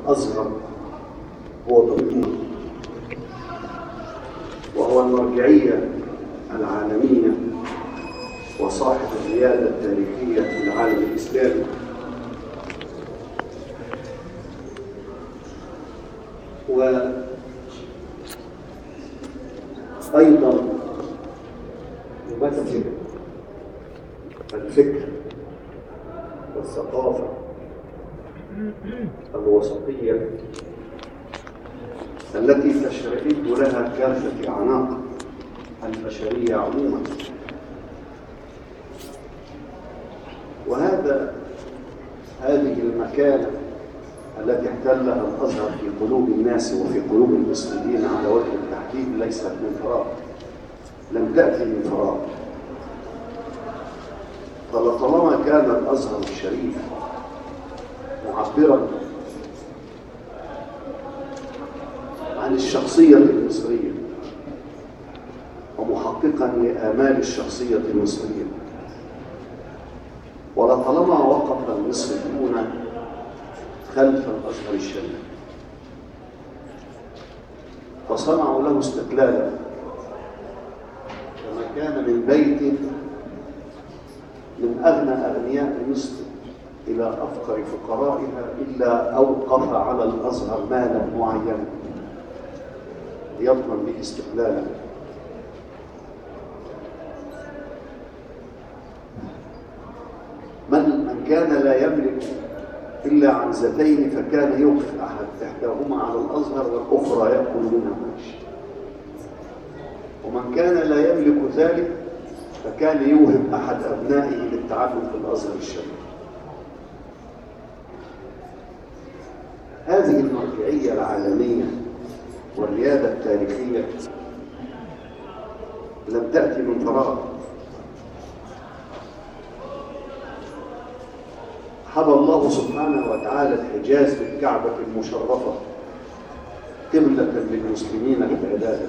الأزهر هو ضمير وهو المرجعية العالمية وصاحب الريادة التاريخية في العالم الإسلامي وأيضا يمثل الفكر والثقافة الوسطية التي تشرئب لها كافة أعناق البشرية عموما وهذا هذه المكانة التي احتلها الأزهر في قلوب الناس وفي قلوب المسلمين على وجه التحديد ليست من فراغ لم تأتي من فراغ فلطالما كان الأزهر الشريف معبرا عن الشخصية المصرية ومحققا لآمال الشخصية المصرية ولطالما وقف المصريون خلف الأزهر الشريف فصنعوا له استقلالا كما كان من بيت من أغنى أغنياء مصر إلى أفقر فقرائها إلا أوقف على الأزهر مالا معينا ليضمن به استقلالا من من كان لا يملك إلا عنزتين فكان يوقف أحد إحداهما على الأزهر والأخرى يأكل منها ماشي ومن كان لا يملك ذلك فكان يوهب أحد أبنائه للتعلم في الأزهر الشريف هذه المرجعية العالمية والريادة التاريخية لم تأتي من فراغ حبى الله سبحانه وتعالى الحجاز بالكعبة المشرفة قبلة للمسلمين للعبادة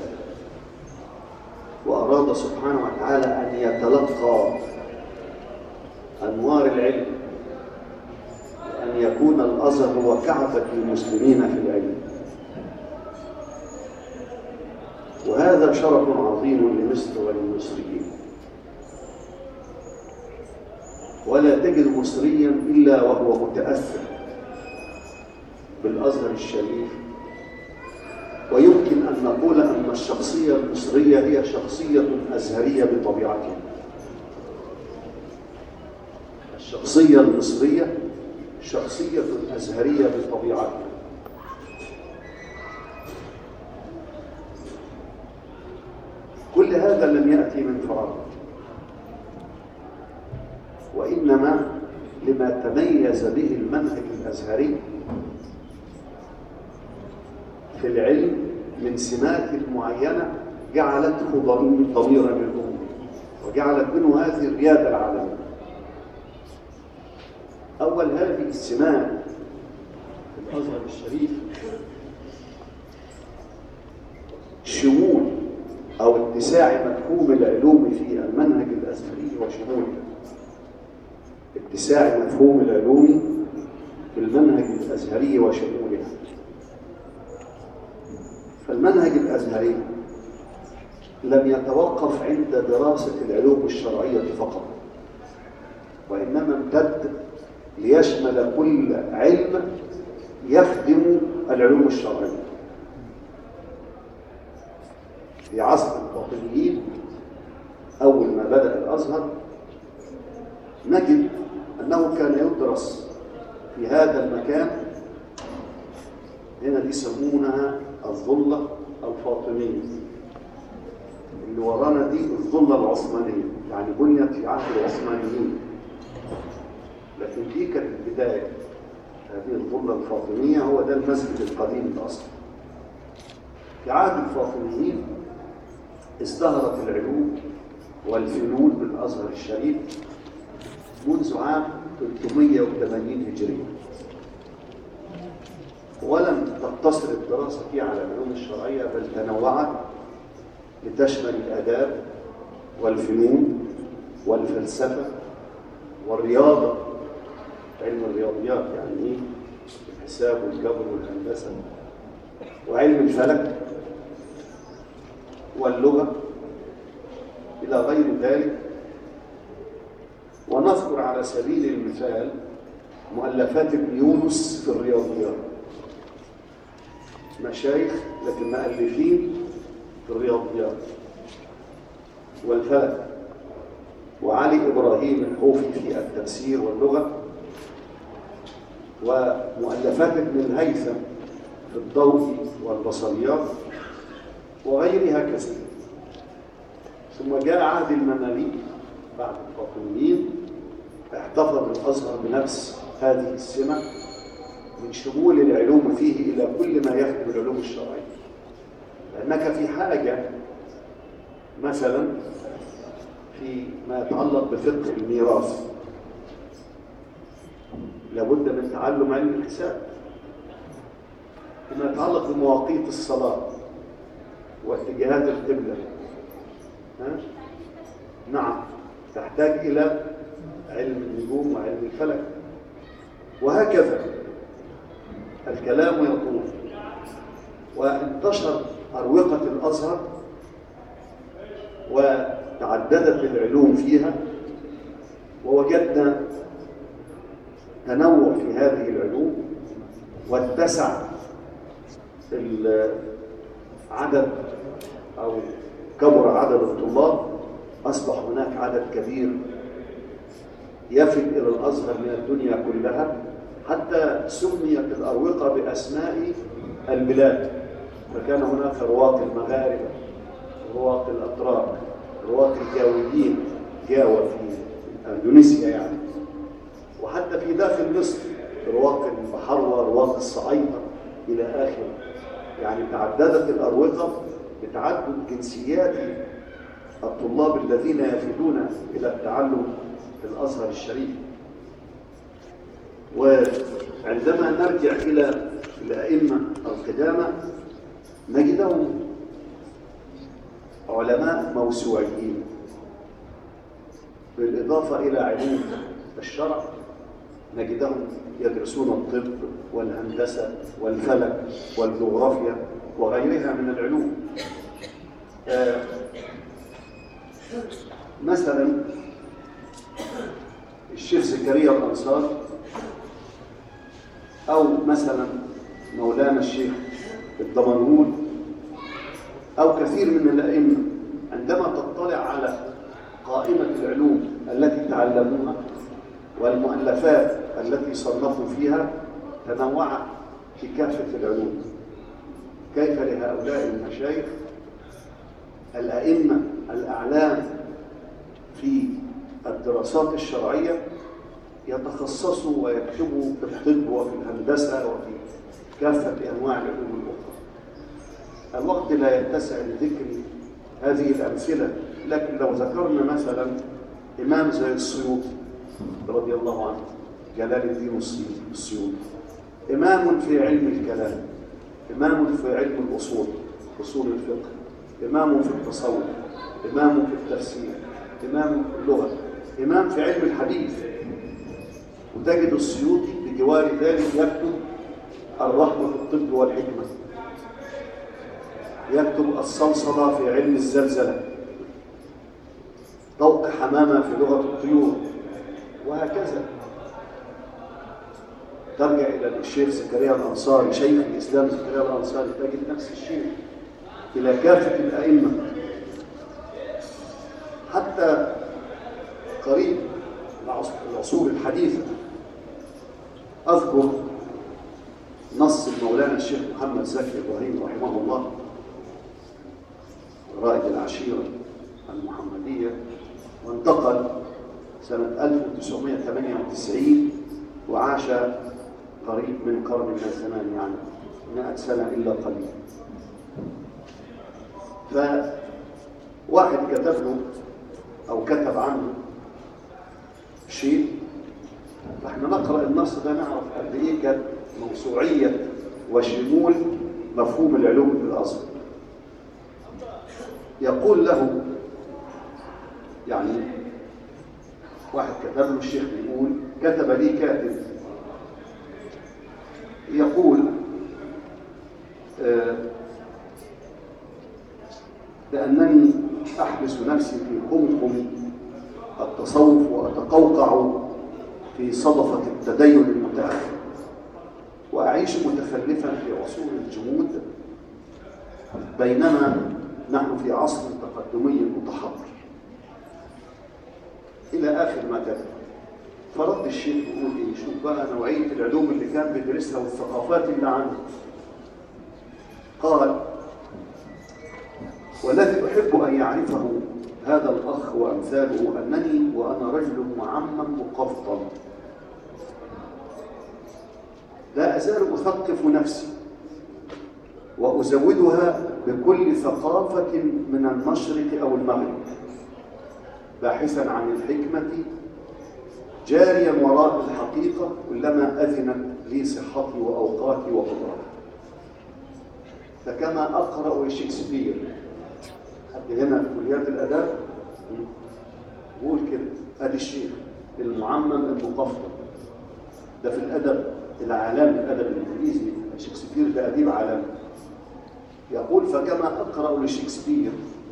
وأراد سبحانه وتعالى أن يتلقى أنوار العلم أن يكون الأزهر هو كعبة المسلمين في العلم وهذا شرف عظيم لمصر وللمصريين ولا تجد مصريا إلا وهو متأثر بالأزهر الشريف ويمكن أن نقول أن الشخصية المصرية هي شخصية أزهرية بطبيعتها الشخصية المصرية شخصية أزهرية بطبيعتها كل هذا لم يأتي من فراغ وإنما لما تميز به المنهج الأزهري في العلم من سمات معينة جعلته ضميرا للأمة وجعلت منه هذه الريادة العالمية أول هذه السمات في الأزهر الشريف شمول أو اتساع مفهوم العلوم في المنهج الأزهري وشموله اتساع مفهوم العلوم في المنهج الأزهري وشمولها فالمنهج الأزهري لم يتوقف عند دراسة العلوم الشرعية فقط وإنما امتد ليشمل كل علم يخدم العلوم الشرعية في عصر الباطنيين أول ما بدأ الأزهر نجد أنه كان يدرس في هذا المكان هنا دي يسمونها الظلة الفاطمية اللي ورانا دي الظلة العثمانية يعني بنيت في عهد العثمانيين لكن دي كانت البداية هذه الظلة الفاطمية هو ده المسجد القديم الأصلي في عهد الفاطميين ازدهرت العلوم والفنون بالأزهر الشريف منذ عام 380 هجرية ولم تقتصر الدراسة فيه على العلوم الشرعية بل تنوعت لتشمل الآداب والفنون والفلسفة والرياضة علم الرياضيات يعني ايه الحساب والجبر والهندسة وعلم الفلك واللغة إلى غير ذلك ونذكر على سبيل المثال مؤلفات ابن يونس في الرياضيات مشايخ لكن مؤلفين في الرياضيات والفلك وعلي إبراهيم الحوفي في التفسير واللغة ومؤلفات ابن الهيثم في الضوء والبصريات وغيرها كثير ثم جاء عهد المماليك بعد الفاطميين احتفظ الازهر بنفس هذه السمه من شمول العلوم فيه الى كل ما يخدم العلوم الشرعيه لانك في حاجه مثلا في ما يتعلق بفقه الميراث لابد من تعلم علم الحساب فيما يتعلق بمواقيت الصلاه واتجاهات القبله ها؟ نعم تحتاج إلى علم النجوم وعلم الفلك وهكذا الكلام يطول وانتشر أروقة الأزهر وتعددت العلوم فيها ووجدنا تنوع في هذه العلوم واتسع عدد أو كبر عدد الطلاب أصبح هناك عدد كبير يفد إلى الأزهر من الدنيا كلها حتى سميت الأروقة بأسماء البلاد فكان هناك رواق المغاربة رواق الأتراك رواق الجاويين جاوة في أندونيسيا يعني وحتى في داخل مصر رواق البحروة رواق الصعيدة إلى آخره يعني تعددت الأروقة بتعدد جنسيات الطلاب الذين يفيدون إلى التعلم في الأزهر الشريف وعندما نرجع إلى الأئمة القدامى نجدهم علماء موسوعيين بالإضافة إلى علوم الشرع نجدهم يدرسون الطب والهندسة والفلك والجغرافيا وغيرها من العلوم آه مثلا الشيخ زكريا الأنصار أو مثلا مولانا الشيخ الضمنهول أو كثير من الأئمة عندما تطلع على قائمة العلوم التي تعلموها والمؤلفات التي صنفوا فيها تنوعت في كافة العلوم كيف لهؤلاء المشايخ الأئمة الأعلام في الدراسات الشرعية يتخصصوا ويكتبوا في الطب وفي الهندسة وفي كافة أنواع العلوم الأخرى الوقت لا يتسع لذكر هذه الأمثلة لكن لو ذكرنا مثلا إمام زي السيوطي رضي الله عنه جلال الدين السيوطي إمام في علم الكلام إمام في علم الأصول أصول الفقه إمام في التصوف إمام في التفسير إمام في اللغة إمام في علم الحديث وتجد السيوطي بجوار ذلك يكتب الرحمة في الطب والحكمة يكتب الصلصلة في علم الزلزلة طوق حمامة في لغة الطيور وهكذا ترجع إلى الشيخ زكريا الأنصاري شيخ الإسلام زكريا الأنصاري تجد نفس الشيء إلى كافة الأئمة حتى قريب العصور الحديثة أذكر نص مولانا الشيخ محمد زكي إبراهيم رحمه الله رائد العشيرة المحمدية وانتقل سنة 1998 وعاش قريب من قرن من الزمان يعني 100 سنة إلا قليل فواحد كتب له أو كتب عنه شيء فاحنا نقرأ النص ده نعرف قد إيه كانت موسوعية وشمول مفهوم العلوم في الأزهر يقول له يعني واحد كتب له الشيخ بيقول كتب لي كاتب يقول آه، بأنني أحبس نفسي في قمقم التصوف وأتقوقع في صدفة التدين المتأخر وأعيش متخلفا في عصور الجمود بينما نحن في عصر تقدمي متحضر إلى آخر ما كتب فرد الشيخ يقول إيه شوف بقى نوعية العلوم اللي كان بيدرسها والثقافات اللي عنده قال والذي أحب أن يعرفه هذا الأخ وأمثاله أنني وأنا رجل معمم مقفطن لا أزال أثقف نفسي وأزودها بكل ثقافة من المشرق أو المغرب باحثا عن الحكمة جاريا وراء الحقيقة كلما أذنت لي صحتي وأوقاتي وقدراتي فكما أقرأ شكسبير حد هنا في كليات الأداب بقول كده أدي الشيخ المعمم المقفطن ده في الأدب العالمي الأدب الإنجليزي شكسبير ده أديب عالمي يقول فكما أقرأ لشكسبير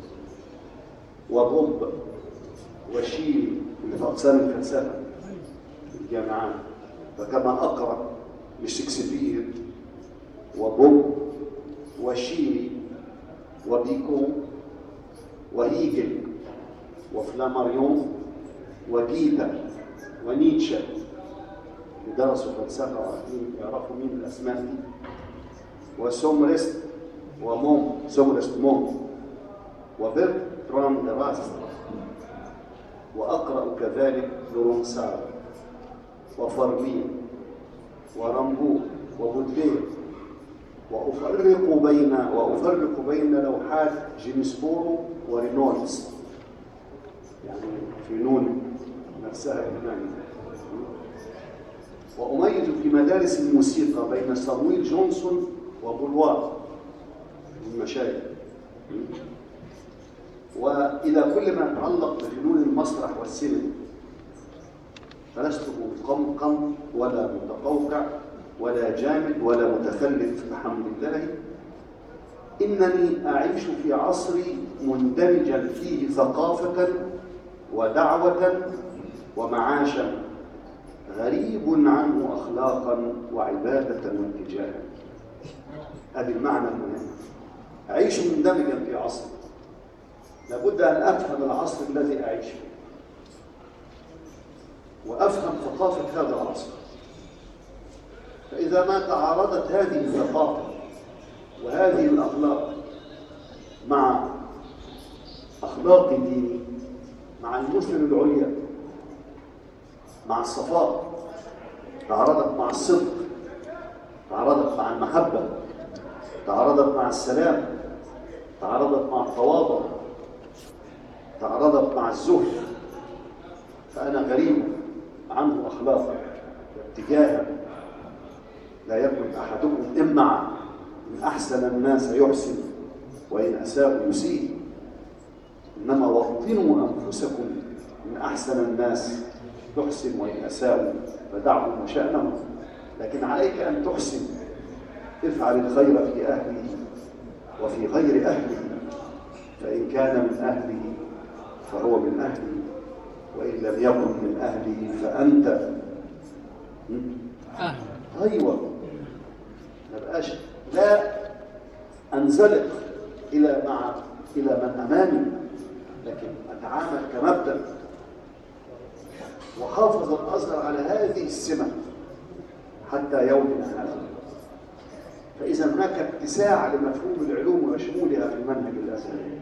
وبوب وشيل اللي في أقسام الفلسفة في الجامعات فكما أقرأ لشكسبير وبوب وشيلي وبيكو وهيجل وفلاماريون وجيتا ونيتشه اللي درسوا فلسفة وعارفين يعرفوا مين الأسماء دي وسومرست وموم سومرست موم وبرتراند راست وأقرأ كذلك لورونسار وفرمين ورامبو وبودلير وأفرق بين وأفرق بين لوحات جيمسبورو ورينولدز يعني في نون نفسها كمان وأميز في مدارس الموسيقى بين سامويل جونسون وبولوار المشايخ وإلى كل ما يتعلق بفنون المسرح والسينما فلست مقمقم ولا متقوقع ولا جامد ولا متخلف بحمد الله إنني أعيش في عصري مندمجا فيه ثقافة ودعوة ومعاشا غريب عنه أخلاقا وعبادة واتجاها هذا المعنى المهم أعيش مندمجا في عصر لابد أن أفهم العصر الذي أعيش فيه وأفهم ثقافة هذا العصر فإذا ما تعارضت هذه الثقافة وهذه الأخلاق مع أخلاق ديني مع المسلم العليا مع الصفاء تعارضت مع الصدق تعارضت مع المحبة تعارضت مع السلام تعارضت مع التواضع تعارضت مع الزهد فأنا غريب عنه أخلاقا واتجاها لا يكن أحدكم إمعا إن أحسن الناس يحسن وإن أساءوا يسيء إنما وطنوا أنفسكم إن أحسن الناس تحسن وإن أساءوا فدعهم وشأنهم لكن عليك أن تحسن افعل الخير في أهله وفي غير أهله فإن كان من أهله فهو من أهله وإن لم يكن من أهله فأنت أهل أيوة ما بقاش لا أنزلق إلى مع إلى من أمامي لكن أتعامل كمبدأ وحافظ الأزهر على هذه السمة حتى يومنا هذا فإذا هناك اتساع لمفهوم العلوم وشمولها في المنهج الأزهري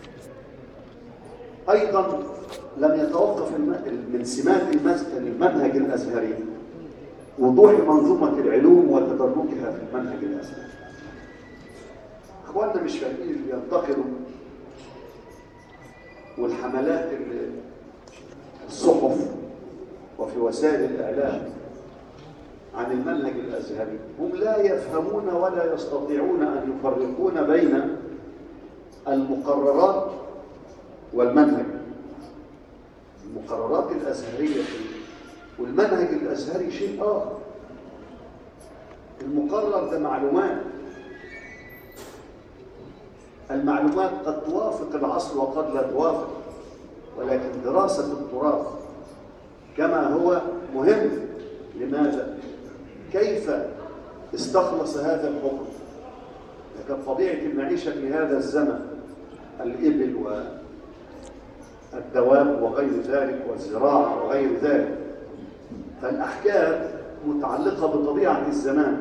أيضا لم يتوقف الم- من سمات المس- المنهج الأزهري وضوح منظومة العلوم وتدرجها في المنهج الأزهري اخواننا مش فاهمين اللي ينتقدوا والحملات اللي في الصحف وفي وسائل الإعلام عن المنهج الأزهري هم لا يفهمون ولا يستطيعون أن يفرقون بين المقررات والمنهج المقررات الأزهرية شيء والمنهج الأزهري شيء آخر المقرر ده معلومات المعلومات قد توافق العصر وقد لا توافق ولكن دراسة التراث كما هو مهم لماذا؟ كيف استخلص هذا الحكم لكن طبيعة المعيشة في هذا الزمن الإبل والدواب وغير ذلك والزراعة وغير ذلك فالأحكام متعلقة بطبيعة الزمان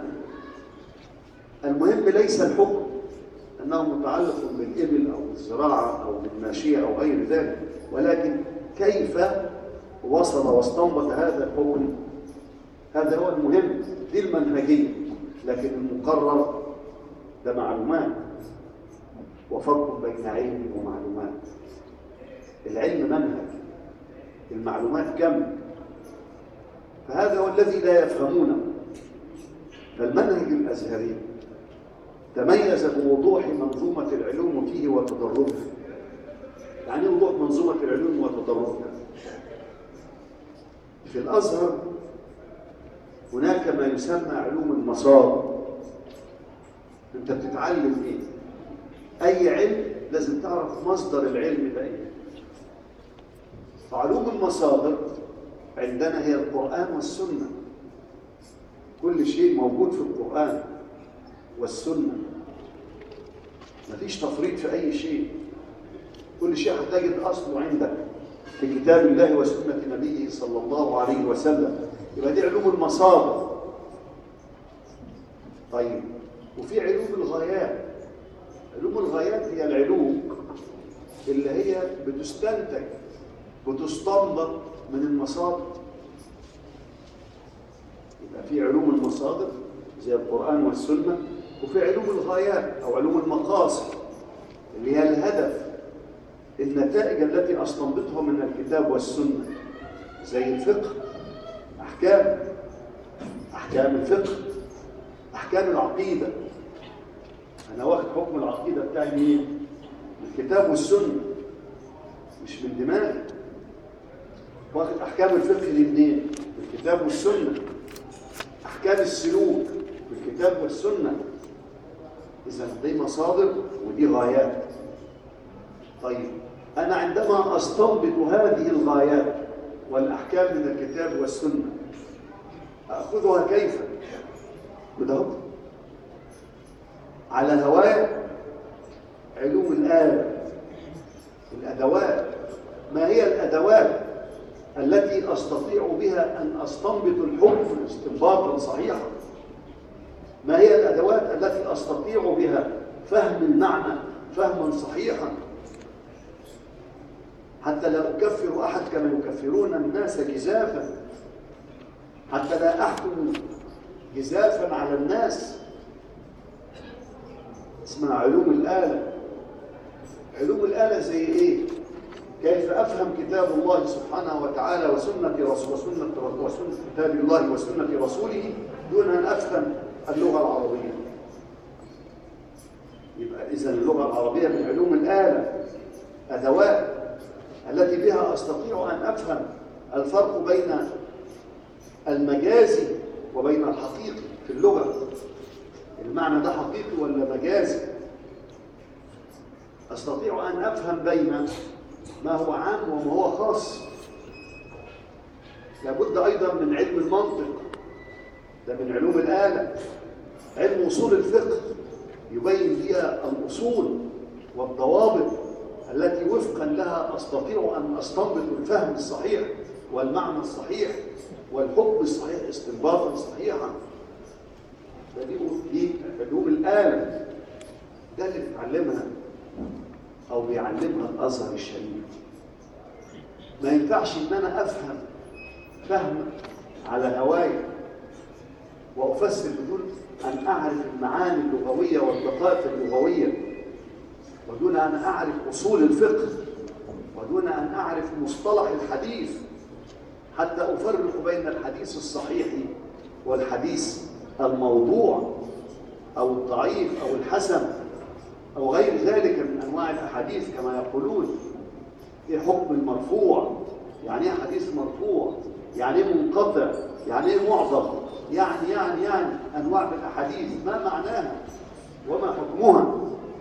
المهم ليس الحكم أنه متعلق بالإبل أو بالزراعة أو بالماشية أو غير ذلك ولكن كيف وصل واستنبط هذا الحكم هذا هو المهم دي المنهجية لكن المقرر ده معلومات وفرق بين علم ومعلومات العلم منهج المعلومات كم فهذا هو الذي لا يفهمونه فالمنهج الأزهري تميز بوضوح منظومة العلوم فيه وتدرجها يعني وضوح منظومة العلوم وتدرجها في الأزهر هناك ما يسمى علوم المصادر انت بتتعلم ايه اي علم لازم تعرف مصدر العلم ده ايه فعلوم المصادر عندنا هي القرآن والسنة كل شيء موجود في القرآن والسنة مفيش تفريط في أي شيء كل شيء هتجد أصله عندك في كتاب الله وسنة نبيه صلى الله عليه وسلم يبقى دي علوم المصادر طيب وفي علوم الغايات علوم الغايات هي العلوم اللي هي بتستنتج بتستنبط من المصادر يبقى في علوم المصادر زي القرآن والسنة وفي علوم الغايات أو علوم المقاصد اللي هي الهدف النتائج التي أستنبطها من الكتاب والسنة زي الفقه أحكام أحكام الفقه أحكام العقيدة أنا واخد حكم العقيدة بتاعي مين؟ من الكتاب والسنة مش من دماغي واخد أحكام الفقه دي منين؟ من الكتاب والسنة أحكام السلوك من الكتاب والسنة إذا دي مصادر ودي غايات طيب أنا عندما أستنبط هذه الغايات والأحكام من الكتاب والسنة أخذها كيف؟ بدهب على هواء علوم الآلة الأدوات ما هي الأدوات التي أستطيع بها أن أستنبط الحكم استنباطا صحيحا ما هي الأدوات التي أستطيع بها فهم المعنى فهما صحيحا حتى لا أكفر أحد كما يكفرون الناس جزافا حتى لا أحكم جزافا على الناس اسمها علوم الآلة علوم الآلة زي إيه؟ كيف أفهم كتاب الله سبحانه وتعالى وسنة رسول وسنة وسنة كتاب الله وسنة رسوله دون أن أفهم اللغة العربية يبقى إذا اللغة العربية من علوم الآلة أدوات التي بها أستطيع أن أفهم الفرق بين المجازي وبين الحقيقي في اللغة المعنى ده حقيقي ولا مجازي أستطيع أن أفهم بين ما هو عام وما هو خاص لابد أيضا من علم المنطق ده من علوم الآلة علم أصول الفقه يبين فيها الأصول والضوابط التي وفقا لها أستطيع أن أستنبط الفهم الصحيح والمعنى الصحيح والحكم الصحيح استنباطا صحيحا فدي دي علوم الآلة ده اللي بتعلمها أو بيعلمها الأزهر الشريف ما ينفعش إن أنا أفهم فهم على هواية وأفسر بدون أن أعرف المعاني اللغوية والدقائق اللغوية ودون أن أعرف أصول الفقه ودون أن أعرف مصطلح الحديث حتى أفرق بين الحديث الصحيح والحديث الموضوع أو الضعيف أو الحسن أو غير ذلك من أنواع الأحاديث كما يقولون إيه حكم المرفوع يعني إيه حديث مرفوع يعني إيه منقطع يعني إيه معضل يعني يعني يعني أنواع من الأحاديث ما معناها وما حكمها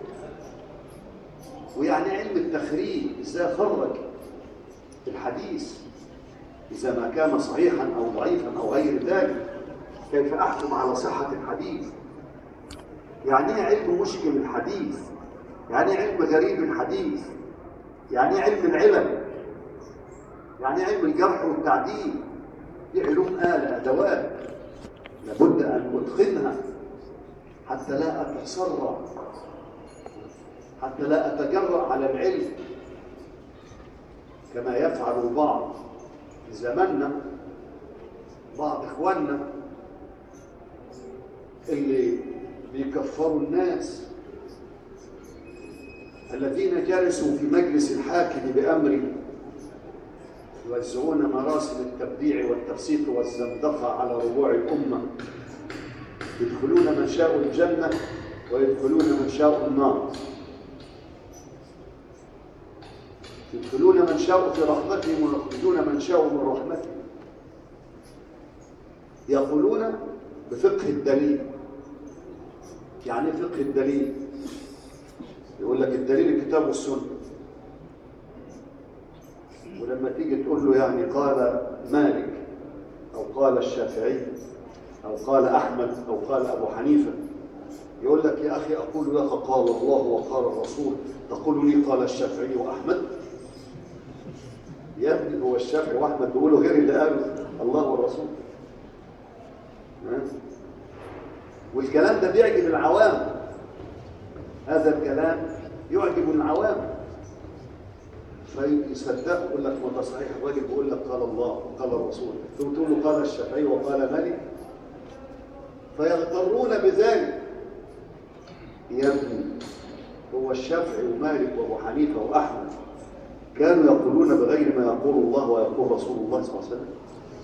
ويعني علم التخريج إزاي خرج الحديث إذا ما كان صحيحا أو ضعيفا أو غير ذلك كيف أحكم على صحة الحديث يعني ايه علم مشكل الحديث يعني ايه علم غريب الحديث يعني ايه علم العلم يعني ايه علم الجرح والتعديل دي علوم آلة أدوات لابد أن أدخلها حتى لا أتسرع حتى لا أتجرأ على العلم كما يفعل البعض في زماننا بعض إخواننا اللي بيكفروا الناس الذين جلسوا في مجلس الحاكم بأمره يوزعون مراسم التبديع والتفسيق والزندقة على ربوع الأمة يدخلون من شاء الجنة ويدخلون من شاء النار يدخلون من شاء في رحمتهم ويخرجون من شاء من رحمتهم يقولون بفقه الدليل يعني ايه فقه الدليل يقول لك الدليل الكتاب والسنه ولما تيجي تقول له يعني قال مالك او قال الشافعي او قال احمد او قال ابو حنيفه يقول لك يا اخي اقول لك قال الله وقال الرسول تقول لي قال الشافعي واحمد يا ابني هو الشافعي واحمد بيقولوا غير اللي قاله الله والرسول ها؟ والكلام ده بيعجب العوام هذا الكلام يعجب العوام فيصدق يقول لك ما ده صحيح الراجل بيقول لك قال الله وقال الرسول ثم تقول له قال الشافعي وقال مالك فيغترون بذلك يا ابني هو الشافعي ومالك وابو حنيفه واحمد كانوا يقولون بغير ما يقول الله ويقول رسول الله صلى الله عليه وسلم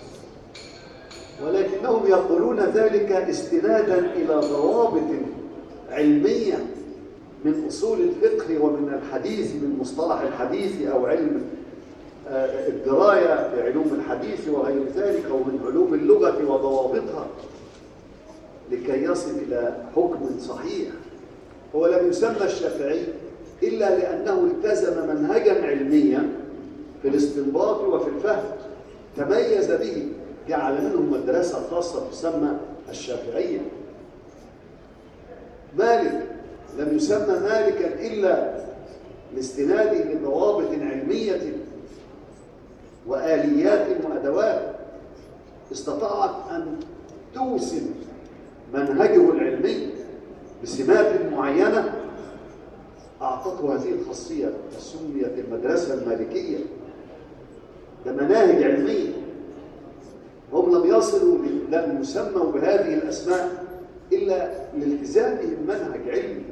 ولكنهم يقولون ذلك استنادا إلى ضوابط علمية من أصول الفقه ومن الحديث من مصطلح الحديث أو علم الدراية بعلوم الحديث وغير ذلك ومن علوم اللغة وضوابطها لكي يصل إلى حكم صحيح هو لم يسمى الشافعي إلا لأنه التزم منهجا علميا في الاستنباط وفي الفهم تميز به جعل منهم مدرسة خاصة تسمى الشافعية مالك لم يسمى مالكا إلا لاستناده لضوابط علمية وآليات وأدوات استطاعت أن توسم منهجه العلمي بسمات معينة أعطته هذه الخاصية سميت المدرسة المالكية ده مناهج علمية هم لم يصلوا لم يسموا بهذه الأسماء إلا لالتزامهم منهج علمي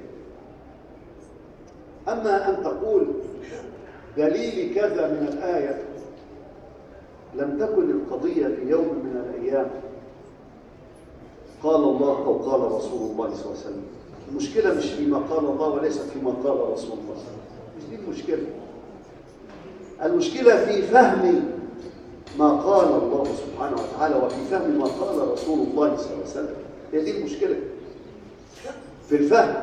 أما أن تقول دليل كذا من الآية لم تكن القضية في يوم من الأيام قال الله أو قال رسول الله صلى الله عليه وسلم المشكلة مش فيما قال الله وليست فيما قال رسول الله صلى الله عليه وسلم مش دي المشكلة المشكلة في فهم ما قال الله سبحانه وتعالى وفي فهم ما قال رسول الله صلى الله عليه وسلم هي دي المشكلة في الفهم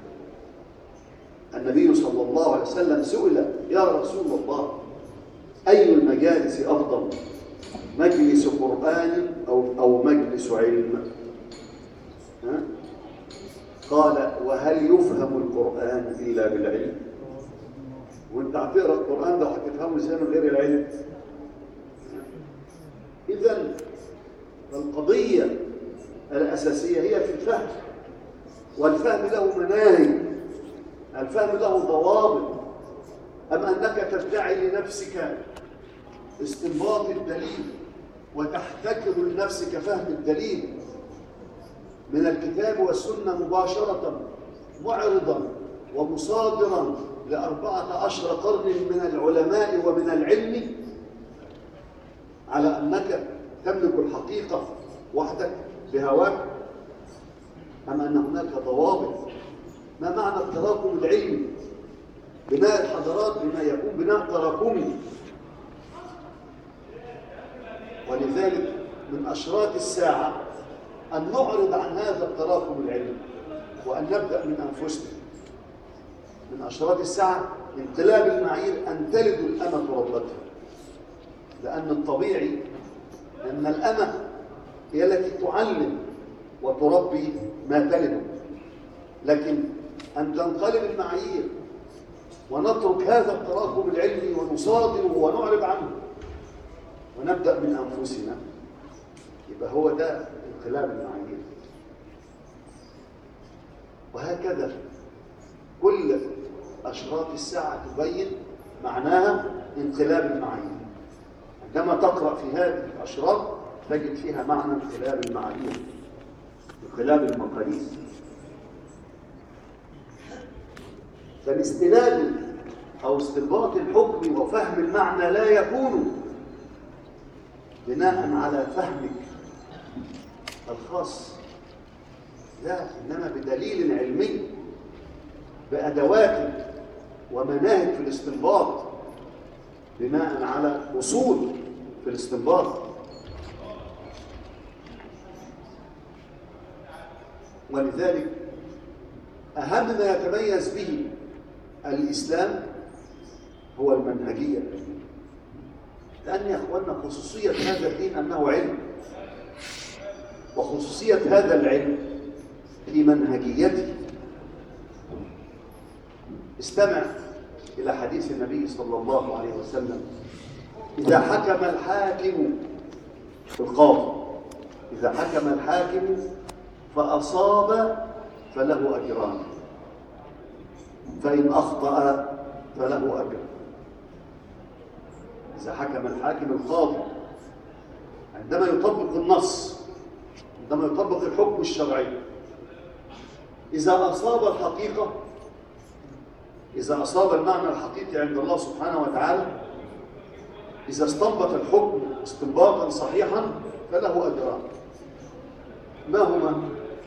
النبي صلى الله عليه وسلم سئل يا رسول الله أي المجالس أفضل مجلس قرآن أو, أو مجلس علم ها؟ قال وهل يفهم القرآن إلا بالعلم وانت هتقرا القرآن ده وهتفهمه ازاي من غير العلم إذا القضية الأساسية هي في الفهم والفهم له مناهج الفهم له ضوابط أم أنك تدعي لنفسك استنباط الدليل وتحتكر لنفسك فهم الدليل من الكتاب والسنة مباشرة معرضا ومصادرا لأربعة عشر قرن من العلماء ومن العلم على أنك تملك الحقيقة وحدك بهواك أم أن هناك ضوابط ما معنى التراكم العلمي بناء الحضارات بما يكون بناء تراكمي ولذلك من أشراط الساعة أن نعرض عن هذا التراكم العلمي وأن نبدأ من أنفسنا من أشراط الساعة انقلاب المعايير أن تلد الأمة ربتها لأن الطبيعي أن الأمة هي التي تعلم وتربي ما تلده لكن أن تنقلب المعايير ونترك هذا التراكم العلمي ونصادره ونعرض عنه ونبدأ من أنفسنا يبقى هو ده انقلاب المعايير وهكذا كل أشراط الساعة تبين معناها انقلاب المعايير عندما تقرأ في هذه الأشراط تجد فيها معنى انقلاب المعايير انقلاب المقاييس فالاستناد أو استنباط الحكم وفهم المعنى لا يكون بناء على فهمك الخاص لا إنما بدليل علمي بأدوات ومناهج في الاستنباط بناء على أصول في الاستنباط ولذلك أهم ما يتميز به الإسلام هو المنهجية لأن يا أخوانا خصوصية هذا الدين أنه علم وخصوصية هذا العلم في منهجيته استمع إلى حديث النبي صلى الله عليه وسلم إذا حكم الحاكم القاضي إذا حكم الحاكم فأصاب فله أجران فإن أخطأ فله أجر إذا حكم الحاكم القاضي عندما يطبق النص عندما يطبق الحكم الشرعي إذا أصاب الحقيقة إذا أصاب المعنى الحقيقي عند الله سبحانه وتعالى إذا استنبط الحكم استنباطا صحيحا فله أجران ما هما؟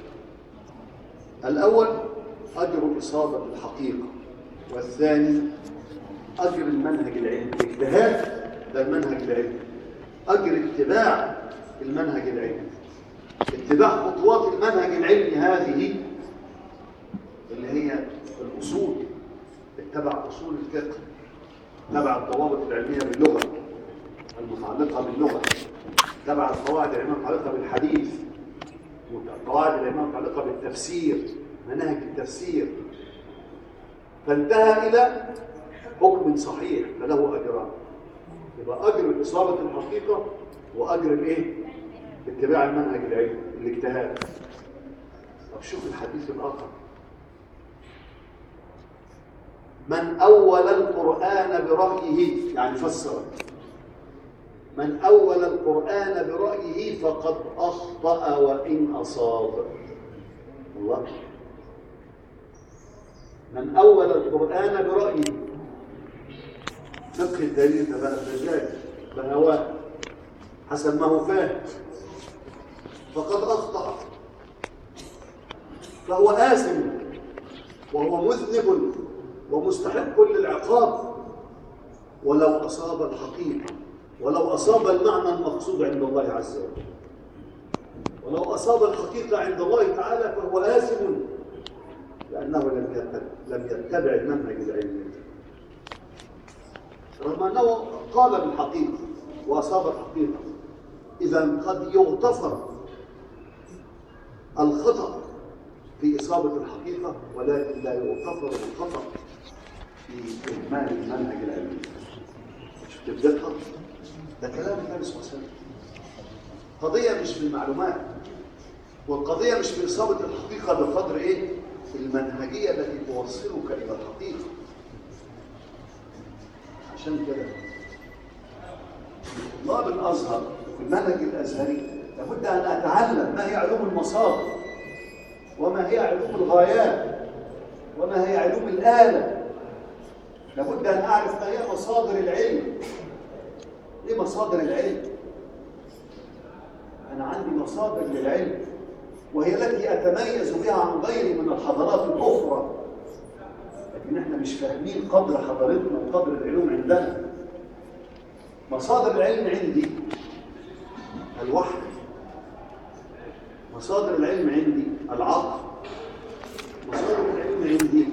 الأول أجر إصابة الحقيقة والثاني أجر المنهج العلمي الاجتهاد ده المنهج العلمي أجر اتباع المنهج العلمي اتباع خطوات المنهج العلمي هذه اللي هي الأصول اتبع أصول الفقه تبع الضوابط العلمية باللغة المتعلقة باللغة تبع القواعد العلمية المتعلقة بالحديث القواعد العلمية المتعلقة بالتفسير مناهج التفسير فانتهى إلى حكم صحيح فله أجران يبقى أجر إصابة الحقيقة وأجر الإيه؟ اتباع المنهج العلمي الاجتهاد طب شوف الحديث الآخر من أول القرآن برأيه يعني فسر من أول القرآن برأيه فقد أخطأ وإن أصاب الله من أول القرآن برأيه فقه الدليل تبع الدجاج بهواه حسب ما هو فاهم فقد أخطأ فهو آثم وهو مذنب ومستحق للعقاب ولو أصاب الحقيقة ولو أصاب المعنى المقصود عند الله عز وجل ولو أصاب الحقيقة عند الله تعالى فهو آثم لأنه لم يتبع, لم يتبع المنهج العلمي رغم أنه قال بالحقيقة وأصاب الحقيقة إذا قد يغتفر الخطأ في إصابة الحقيقة ولكن لا يغتفر الخطأ في إهمال المنهج العلمي شفت الدقة؟ ده كلام النبي صلى الله عليه وسلم قضية مش في المعلومات والقضية مش في إصابة الحقيقة بقدر إيه؟ المنهجية التي توصلك إلى الحقيقة عشان كده طلاب الأزهر في المنهج الأزهري لابد أن أتعلم ما هي علوم المصادر وما هي علوم الغايات وما هي علوم الآلة لابد أن أعرف ما هي مصادر العلم إيه مصادر العلم؟ أنا عندي مصادر للعلم وهي التي أتميز بها عن غيري من الحضارات الأخرى لكن احنا مش فاهمين قدر حضارتنا وقدر العلوم عندنا مصادر العلم عندي الوحي مصادر العلم عندي العقل مصادر العلم عندي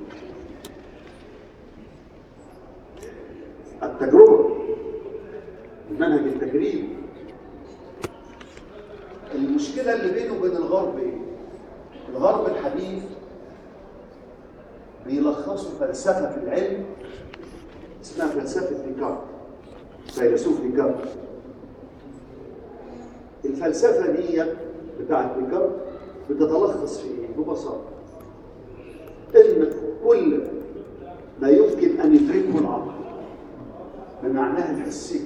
التجربة المنهج التجريبي المشكلة اللي بينه وبين الغرب ايه؟ الغرب الحديث بيلخصوا فلسفة في العلم اسمها فلسفة ديكارت فيلسوف ديكارت الفلسفة دي بتاعت ديكارت بتتلخص في ايه؟ ببساطة ان كل ما يمكن ان يدركه العقل بمعناها الحسي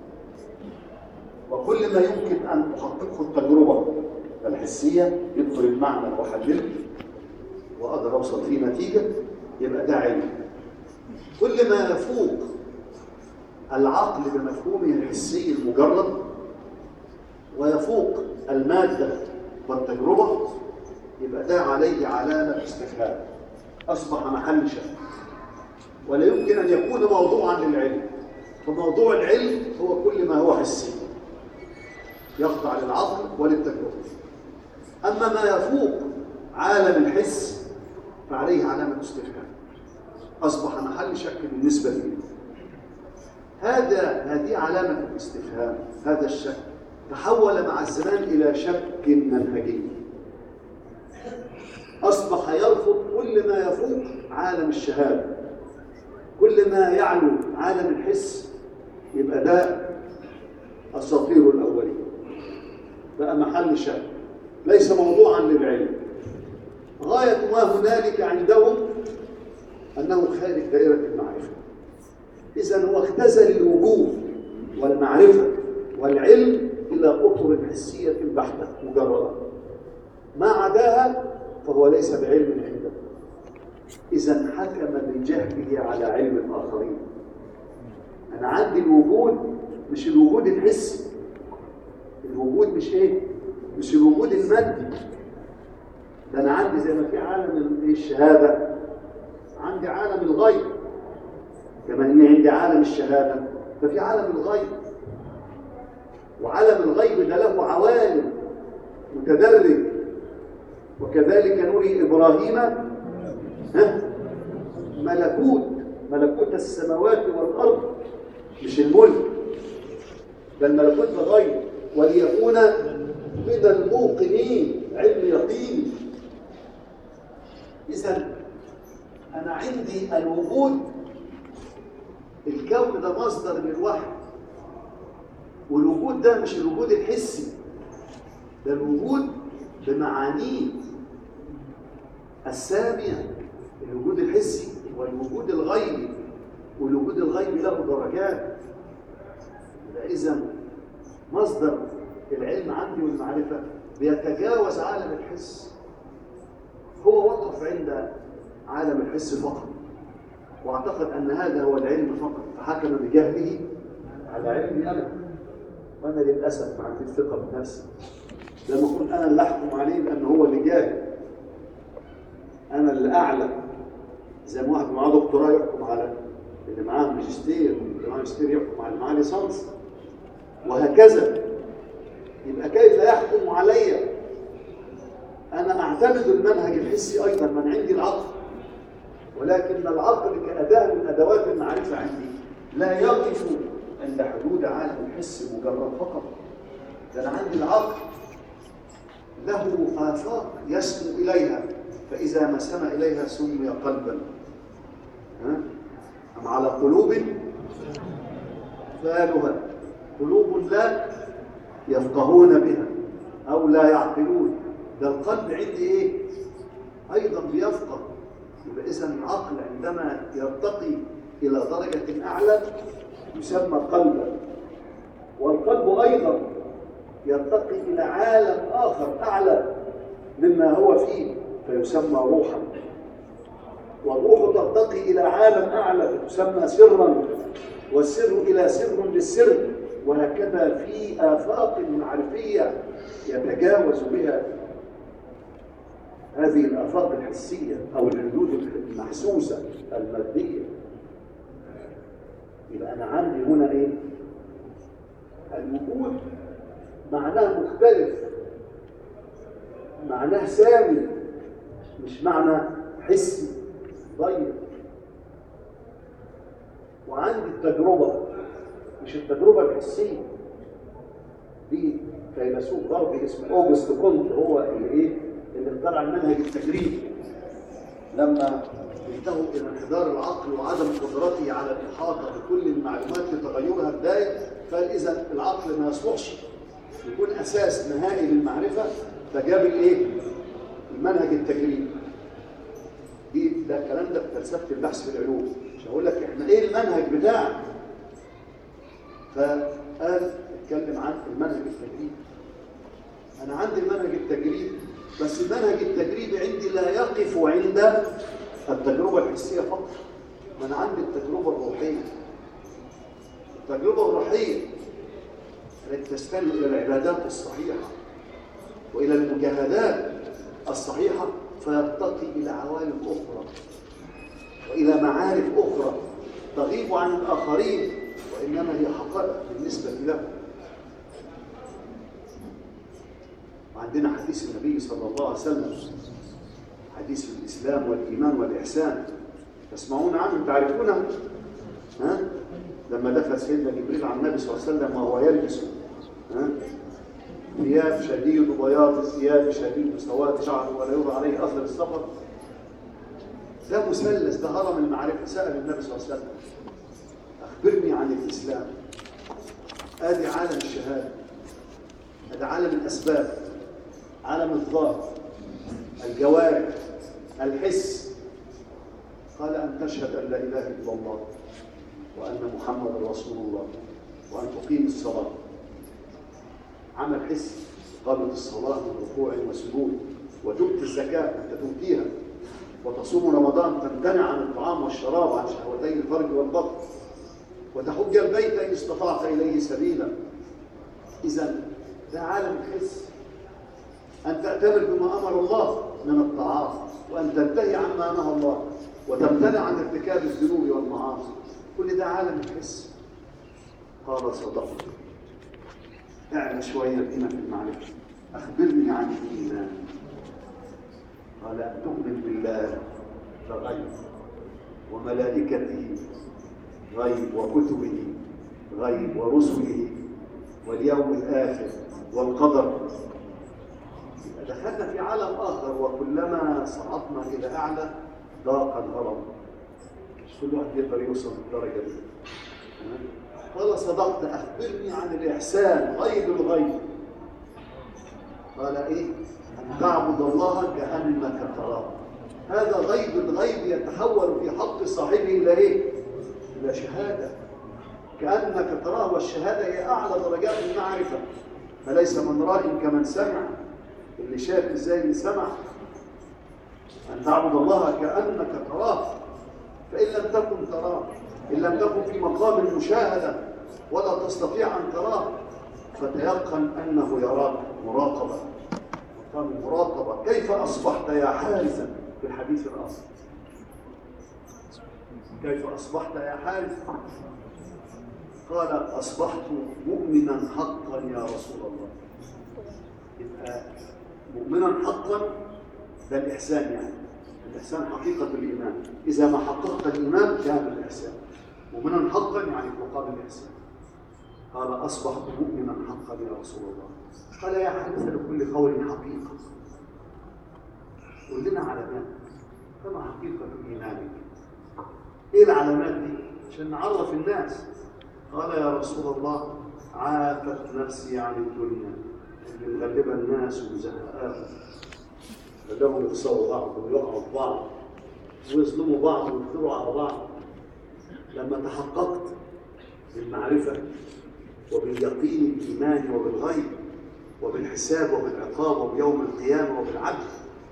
وكل ما يمكن ان تحققه التجربة الحسية يدخل المعنى واحلله واقدر اوصل فيه نتيجة يبقى ده علم كل ما يفوق العقل بمفهومه الحسي المجرد ويفوق المادة والتجربة يبقى ده عليه علامة استفهام أصبح محل شك ولا يمكن أن يكون موضوعا للعلم فموضوع العلم هو كل ما هو حسي يخضع للعقل وللتجربة أما ما يفوق عالم الحس فعليه علامة استفهام أصبح محل شك بالنسبة لي هذا هذه علامة الاستفهام هذا الشك تحول مع الزمان إلى شك منهجي أصبح يرفض كل ما يفوق عالم الشهادة كل ما يعلو عالم الحس يبقى ده أساطير الأولين بقى محل شك ليس موضوعا للعلم غاية ما هنالك عندهم أنه خارج دائرة المعرفة إذا هو اختزل الوجود والمعرفة والعلم إلى أطر حسية بحتة مجردة ما عداها فهو ليس بعلم عنده إذا حكم بجهله على علم الآخرين أنا عندي الوجود مش الوجود الحسي الوجود مش إيه؟ مش الوجود المادي ده أنا عندي زي ما في عالم الشهادة عندي عالم الغيب كما إن عندي عالم الشهادة ففي عالم الغيب وعالم الغيب ده له عوالم متدرج وكذلك نري إبراهيم ها ملكوت ملكوت السماوات والأرض مش الملك ده الملكوت بغيب وليكون من الموقنين علم يقيني إذا أنا عندي الوجود الكون ده مصدر للوحي والوجود ده مش الوجود الحسي ده الوجود بمعانيه السامية الوجود الحسي والوجود الغيبي والوجود الغيبي له درجات إذا مصدر العلم عندي والمعرفة بيتجاوز عالم الحس هو وقف عند عالم الحس فقط واعتقد أن هذا هو العلم فقط فحكم بجهله على علمي أنا وأنا للأسف ما عندي الثقة بنفسي لما أكون أنا اللي أحكم عليه لأن هو اللي جاهل أنا اللي أعلم زي ما واحد معاه دكتوراه يحكم على اللي معاه ماجستير اللي معاه ماجستير يحكم على اللي معاه ليسانس وهكذا يبقى كيف يحكم علي أنا أعتمد المنهج الحسي أيضا من عندي العقل ولكن العقل كأداة من أدوات المعرفة عندي لا يقف عند حدود عالم الحس مجرد فقط ده أنا عندي العقل له آفاق يسمو إليها فإذا ما سمى إليها سمي قلبا ها؟ أم على قلوب فالها قلوب لا يفقهون بها أو لا يعقلون ده القلب عندي إيه؟ أيضا بيفقه يبقى إذا العقل عندما يرتقي إلى درجة أعلى يسمى قلبا والقلب أيضا يرتقي إلى عالم آخر أعلى مما هو فيه فيسمى روحا والروح ترتقي إلى عالم أعلى فتسمى سرا والسر إلى سر للسر وهكذا في آفاق معرفية يتجاوز بها هذه الآفاق الحسية أو الحدود المحسوسة المادية يبقى أنا عندي هنا إيه؟ الوجود معناه مختلف معناه سامي مش معنى حسي ضيق وعندي التجربة مش التجربة الحسية دي فيلسوف غربي اسمه اوجست كونت هو اللي ايه اللي اخترع المنهج التجريبي لما انتهوا الى انحدار العقل وعدم قدرته على الاحاطه بكل المعلومات لتغيرها الدائم قال اذا العقل ما يصلحش يكون اساس نهائي للمعرفه فجاب الايه؟ المنهج التجريبي دي ده الكلام ده في فلسفه البحث في العلوم مش هقول لك احنا ايه المنهج بتاعك فقال اتكلم عن المنهج التجريبي انا عندي المنهج التجريبي بس المنهج التجريبي عندي لا يقف عند التجربه الحسيه فقط ما انا عندي التجربه الروحيه التجربه الروحيه التي تستند الى العبادات الصحيحه والى المجاهدات الصحيحه فيرتقي الى عوالم اخرى والى معارف اخرى تغيب عن الاخرين وانما هي حقائق بالنسبه لهم وعندنا حديث النبي صلى الله عليه وسلم حديث الإسلام والإيمان والإحسان تسمعون عنه تعرفونه ها؟ لما دخل سيدنا جبريل على النبي صلى الله عليه وسلم وهو يلبس ها؟ ثياب شديد بياض الثياب شديد سواد شعره ولا يرى عليه أثر السفر ده مثلث ده هرم المعرفة سأل النبي صلى الله عليه وسلم أخبرني عن الإسلام آدي عالم الشهادة هذا عالم الأسباب عالم الظاهر الجوارح الحس قال أن تشهد أن لا إله إلا الله وأن محمد رسول الله وأن تقيم الصلاة عمل حس قامت الصلاة من ركوع وسجود وتؤتي الزكاة أنت تؤتيها وتصوم رمضان تمتنع عن الطعام والشراب عن شهوتي الفرج والبطن وتحج البيت إن استطعت إليه سبيلا إذا ده عالم الحس أن تأتمر بما أمر الله من الطاعات وأن تنتهي عما نهى الله وتمتنع عن ارتكاب الذنوب والمعاصي كل ده عالم الحس قال صدقت اعلى شوية بنا في المعرفة أخبرني عن الإيمان قال أن تؤمن بالله فغيب وملائكته غيب وكتبه غيب ورسله واليوم الآخر والقدر دخلنا في عالم آخر وكلما صعدنا إلى أعلى ضاق الهرم مش كل واحد يقدر يوصل للدرجة دي قال صدقت أخبرني عن الإحسان غيب الغيب قال إيه أن تعبد الله كأنك تراه هذا غيب الغيب يتحول في حق صاحبه إلى إيه إلى شهادة كأنك تراه والشهادة هي أعلى درجات المعرفة فليس من رأي كمن سمع اللي شاف ازاي اللي سمع أن تعبد الله كأنك تراه فإن لم تكن تراه إن لم تكن في مقام المشاهدة ولا تستطيع أن تراه فتيقن أنه يراك مراقبة مقام المراقبة كيف أصبحت يا حارثا في الحديث الآخر كيف أصبحت يا حارث قال أصبحت مؤمنا حقا يا رسول الله يبقى مؤمنا حقا ده الإحسان يعني الإحسان حقيقة الإيمان إذا ما حققت الإيمان كان الإحسان مؤمنا حقا يعني مقابل الإحسان قال أصبحت مؤمنا حقا يا رسول الله قال يا حارث لكل قول حقيقة قل لنا علامات فما حقيقة إيمانك إيه العلامات دي عشان نعرف الناس قال يا رسول الله عافت نفسي عن الدنيا اللي مغلبة الناس ومزهقاهم خلاهم يخسروا بعض ويقعوا في بعض ويظلموا بعض ويفتروا على بعض لما تحققت بالمعرفة وباليقين الإيماني وبالغيب وبالحساب وبالعقاب وبيوم القيامة وبالعدل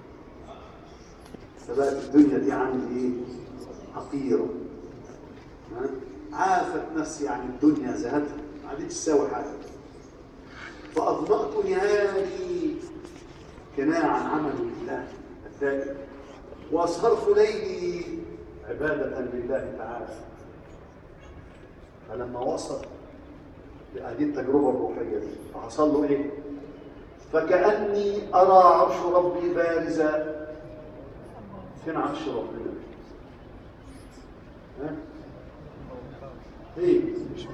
فبقت الدنيا دي عندي ايه؟ حقيرة ها؟ عافت نفسي عن الدنيا زهدها ما عادتش تساوي حاجة فأضمأت نهاري كناية عن عمل لله الدائم وأسهرت ليلي عبادة لله تعالى فلما وصل هذه التجربة الروحية دي فحصل له إيه؟ فكأني أرى عرش ربي بارزا فين عرش ربنا ها؟ ايه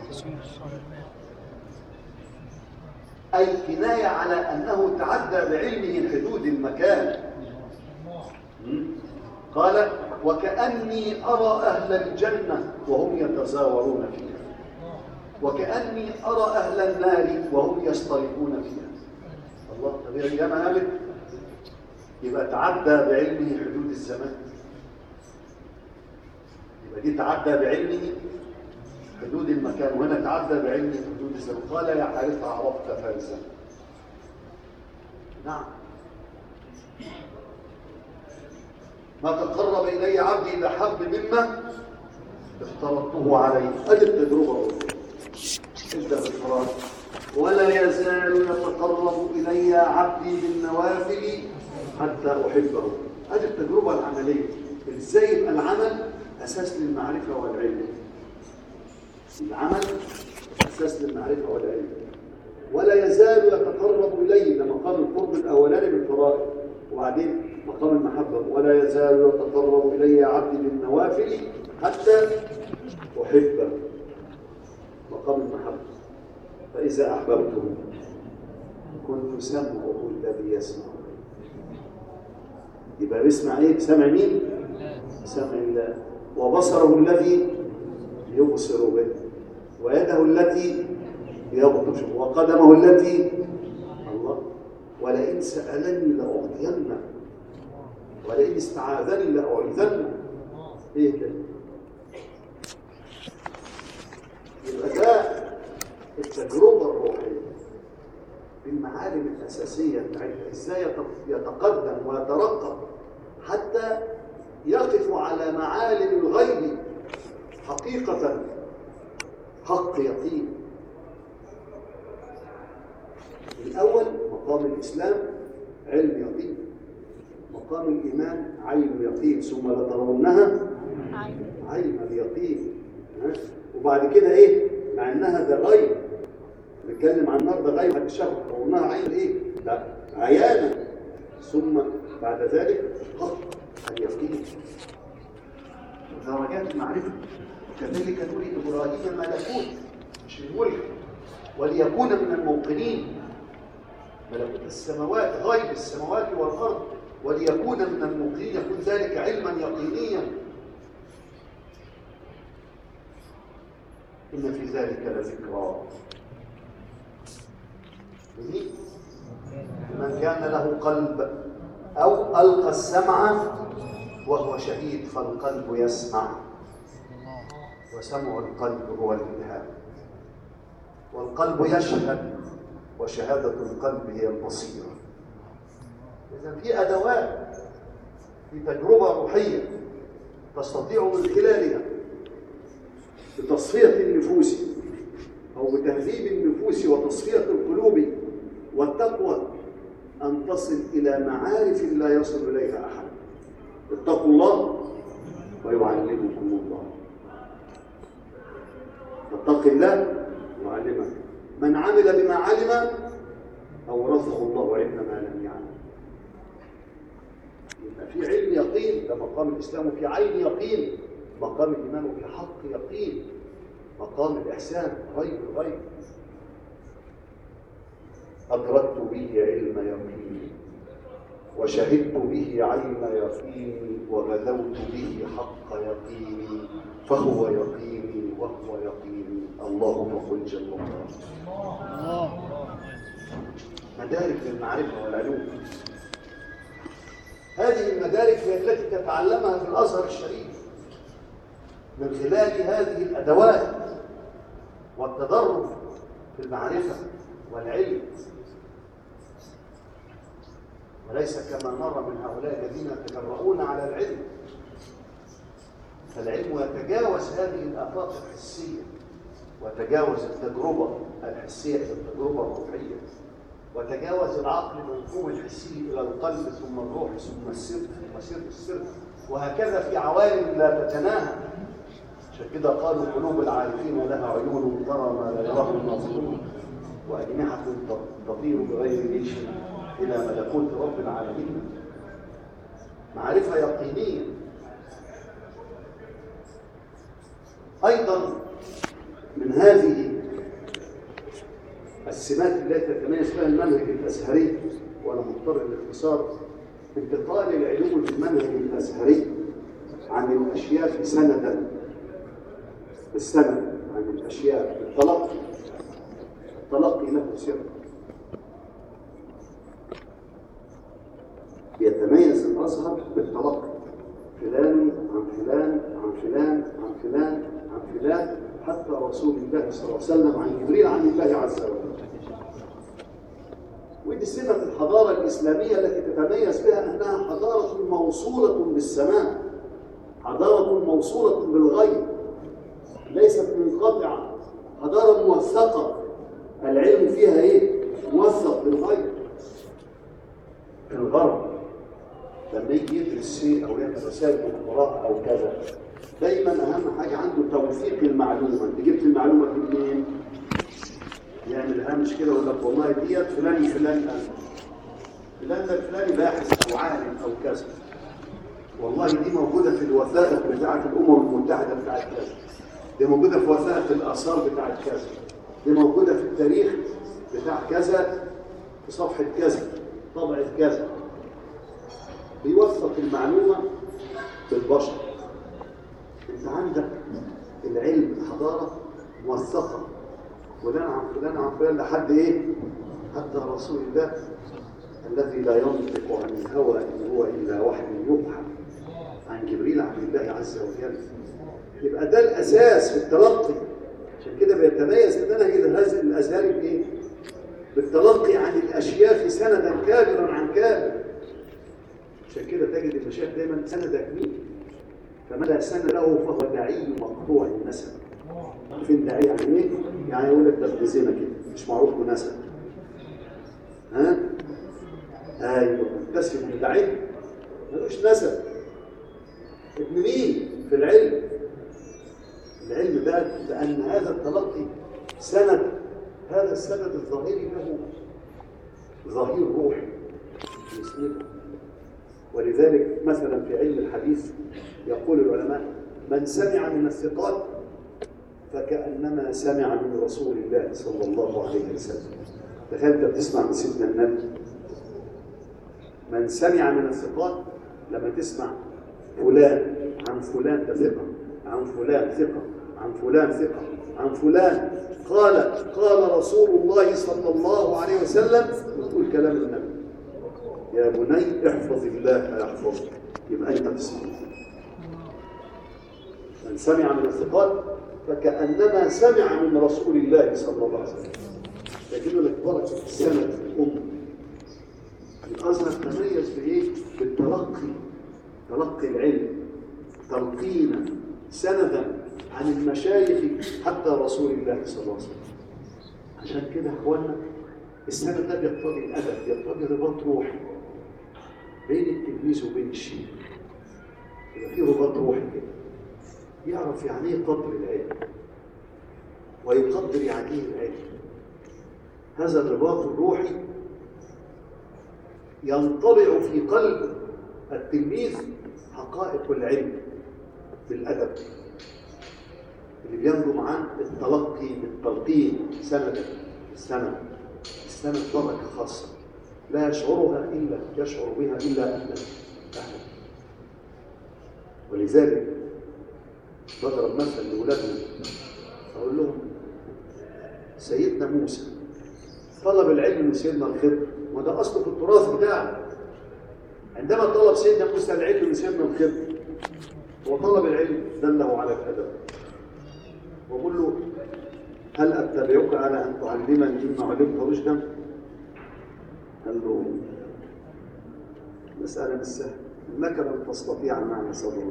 أي كناية على أنه تعدى بعلمه حدود المكان قال وكأني أرى أهل الجنة وهم يتزاورون فيها وكأني أرى أهل النار وهم يصطرفون فيها الله طب يا جماعة قالت يبقى تعدى بعلمه حدود الزمان يبقى دي تعدى بعلمه حدود المكان وهنا تعدى بعلمه حدود الزمان قال يا حارث عرفت فارسا نعم ما تقرب إلي عبدي بحب مما افترضته عليه ادي التجربة ابدأ بالفراغ ولا يزال يتقرب إلي عبدي بالنوافل حتى أحبه هذه التجربة العملية ازاي يبقى العمل أساس للمعرفة والعلم العمل أساس للمعرفة والعلم ولا يزال يتقرب إلي ده مقام القرب الأولاني بالفرائض وبعدين مقام المحبة ولا يزال يتقرب إلي عبدي بالنوافل حتى أحبه مقام المحبة فإذا أحببته كنت سمعه الذي يسمع يبقى بيسمع ايه سمع مين سمع الله وبصره الذي يبصر به ويده التي يبطش وقدمه التي الله ولئن سألني لأعطينه ولئن استعاذني لأعيذنه ايه ده يبقى ده التجربة الروحية بالمعالم الأساسية بتاعتها ازاي يتقدم ويترقى حتى يقف على معالم الغيب حقيقة حق يقين الأول مقام الإسلام علم يقين مقام الإيمان عين يقين ثم لترونها عين اليقين وبعد كده إيه مع إنها ده غيب نتكلم عن النار ده غيب هتشوف ترونها عين إيه ده عيانا ثم بعد ذلك حق اليقين درجات المعرفة كذلك نري إبراهيم الملكوت مش الملك وليكون من الموقنين ملكوت السماوات غيب السماوات والأرض وليكون من الموقنين يكون ذلك علما يقينيا إن في ذلك لذكرى من كان له قلب أو ألقى السمع وهو شهيد فالقلب يسمع وسمع القلب هو الإلهام والقلب يشهد وشهادة القلب هي البصيرة إذا في أدوات في تجربة روحية تستطيع من خلالها بتصفية النفوس أو بتهذيب النفوس وتصفية القلوب والتقوى أن تصل إلى معارف لا يصل إليها أحد اتقوا الله ويعلمكم الله فاتق الله يعلمك من عمل بما علم أورثه الله علم ما لم يعلم يبقى في علم يقين ده مقام الإسلام وفي عين يقين مقام الإيمان وفي حق يقين مقام الإحسان غيب الغيب أدركت به علم يقيني وشهدت به عين يقيني وبذوت به حق يقيني فهو يقيني وهو يقيني اللهم قل جل الله مدارك للمعرفة والعلوم هذه المدارك هي التي تتعلمها في الأزهر الشريف من خلال هذه الأدوات والتدرب في المعرفة والعلم وليس كما نرى من هؤلاء الذين يتجرؤون على العلم فالعلم يتجاوز هذه الآفاق الحسية وتجاوز التجربة الحسية إلى التجربة الروحية وتجاوز العقل من القوة الحسية إلى القلب ثم الروح ثم السر ثم سر السر وهكذا في عوالم لا تتناهى عشان كده قالوا قلوب العارفين لها عيون ترى ما لا يراه الناظرون وأجنحة تطير بغير ريش إلى ملكوت رب العالمين معرفة يقينية أيضا من هذه السمات التي تتميز بها المنهج الأزهري وأنا مضطر للاختصار انتقال العلوم المنهج الأزهري عن الأشياء سندا بالسند عن الأشياء بالتلقي التلقي له سر يتميز الأزهر بالتلقي فلان عن فلان عن فلان عن فلان عن فلان حتى رسول الله صلى الله عليه وسلم عن جبريل عن الله عز وجل ودي صفة الحضارة الإسلامية التي تتميز بها أنها حضارة موصولة بالسماء حضارة موصولة بالغيب ليست منقطعة حضارة موثقة العلم فيها إيه؟ موثق بالغيب الغرب لما يجي يدرس شيء أو يعمل رسائل دكتوراه أو كذا دايما أهم حاجة عنده توثيق المعلومة أنت جبت المعلومة دي منين؟ يعمل هامش كده ويقول لك والله ديت فلان فلان قال فلان ده الفلاني باحث او عالم او كذا والله دي موجوده في الوثائق بتاعه الامم المتحده بتاعه كذا دي موجوده في وثائق الاثار بتاعه كذا دي موجوده في التاريخ بتاع كذا في صفحه كذا طبعه كذا بيوثق المعلومه بالبشر انت عندك العلم الحضاره موثقه فلان عن فلان عن فلان لحد ايه حتى رسول الله الذي لا ينطق عن الهوى ان هو الا وحي يوحى عن جبريل عن الله عز وجل يبقى ده الاساس في التلقي عشان كده بيتميز المنهج الازهري بايه بالتلقي عن الاشياخ سندا كابرا عن كابر عشان كده تجد المشايخ دايما سندك مين فمدى سند له فهو داعي مقطوع النسب عارفين داعي يعني ايه؟ يعني يقول لك ده ابن زنا كده مش معروف بنسب ها؟ ايوه بس ابن داعي ملوش نسب ابن مين في العلم؟ العلم ده لأن هذا التلقي سند هذا السند الظاهري له ظهير روحي يسنده ولذلك مثلا في علم الحديث يقول العلماء من سمع من الثقات فكأنما سمع من رسول الله صلى الله عليه وسلم تخيل انت بتسمع من سيدنا النبي من سمع من الثقات لما تسمع فلان عن فلان ده ثقة عن فلان ثقة عن فلان ثقة عن فلان قال قال رسول الله صلى الله عليه وسلم وتقول كلام النبي يا بني احفظ الله يحفظك يبقى انت تسمع من سمع من الثقات فكأنما سمع من رسول الله صلى الله عليه وسلم لكنه لك بركة السند في الأمة الأزهر تميز بإيه؟ بالتلقي تلقي العلم تلقينا سندا عن المشايخ حتى رسول الله صلى الله عليه وسلم عشان كده يا اخوانا السند ده بيقتضي الادب بيقتضي رباط روحي بين التلميذ وبين الشيخ يبقى في رباط روحي كده يعرف يعني ايه قدر العلم ويقدر يعني ايه العلم هذا الرباط الروحي ينطبع في قلب التلميذ حقائق العلم بالادب اللي بينجم عن التلقي بالتلقين سندا السند السند بركه خاصه لا يشعرها الا يشعر بها الا اهل اهل ولذلك بضرب مثل لاولادنا اقول لهم سيدنا موسى طلب العلم من سيدنا الخضر وده اصله في التراث بتاعه عندما طلب سيدنا موسى العلم من سيدنا الخضر وطلب العلم دله على الادب وقل له هل اتبعك على ان تعلمني مما علمت رشدا قال له مساله مش سهله انك لن تستطيع معي صبرا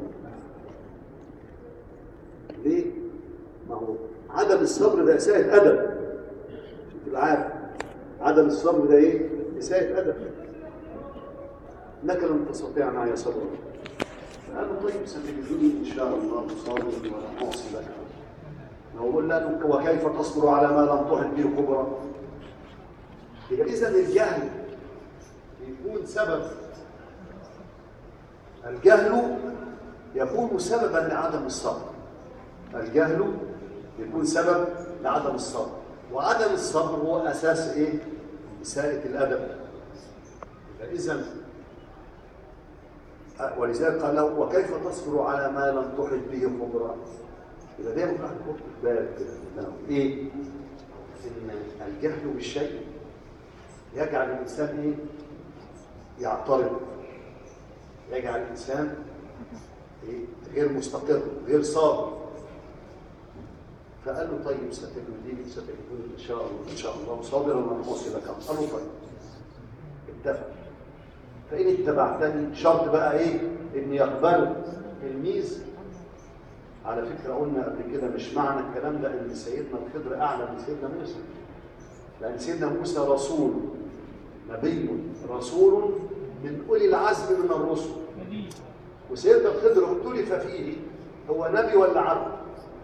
ليه ما هو عدم الصبر ده اساءه ادب عشان تبقى عارف عدم الصبر ده ايه اساءه ادب انك لن تستطيع معي صبرا فقال له طيب ستجدني ان شاء الله صابر ولا اعصي لك هو قول له وكيف تصبر على ما لم تحط به كبرى يبقى اذا الجهل يكون سبب الجهل يكون سببا لعدم الصبر الجهل يكون سبب لعدم الصبر وعدم الصبر هو اساس ايه اساءه الادب فاذا ولذلك قال له وكيف تصبر على ما لم تحط به خبرا يبقى دايما الواحد يحط في باله كده ايه ان الجهل بالشيء يجعل الانسان ايه يعترض يجعل الانسان إيه؟ غير مستقر غير صابر فقال له طيب ستجدني ستجدني ان شاء الله ان شاء الله صابرا ومحوصلك قال له طيب اتفق فإن اتبعتني شرط بقى إيه إن يقبله الميز على فكرة قلنا قبل كده مش معنى الكلام ده إن سيدنا الخضر أعلى من سيدنا موسى لأن سيدنا موسى رسول نبي رسول من أولي العزم من الرسل وسيدنا الخضر اختلف فيه هو نبي ولا عبد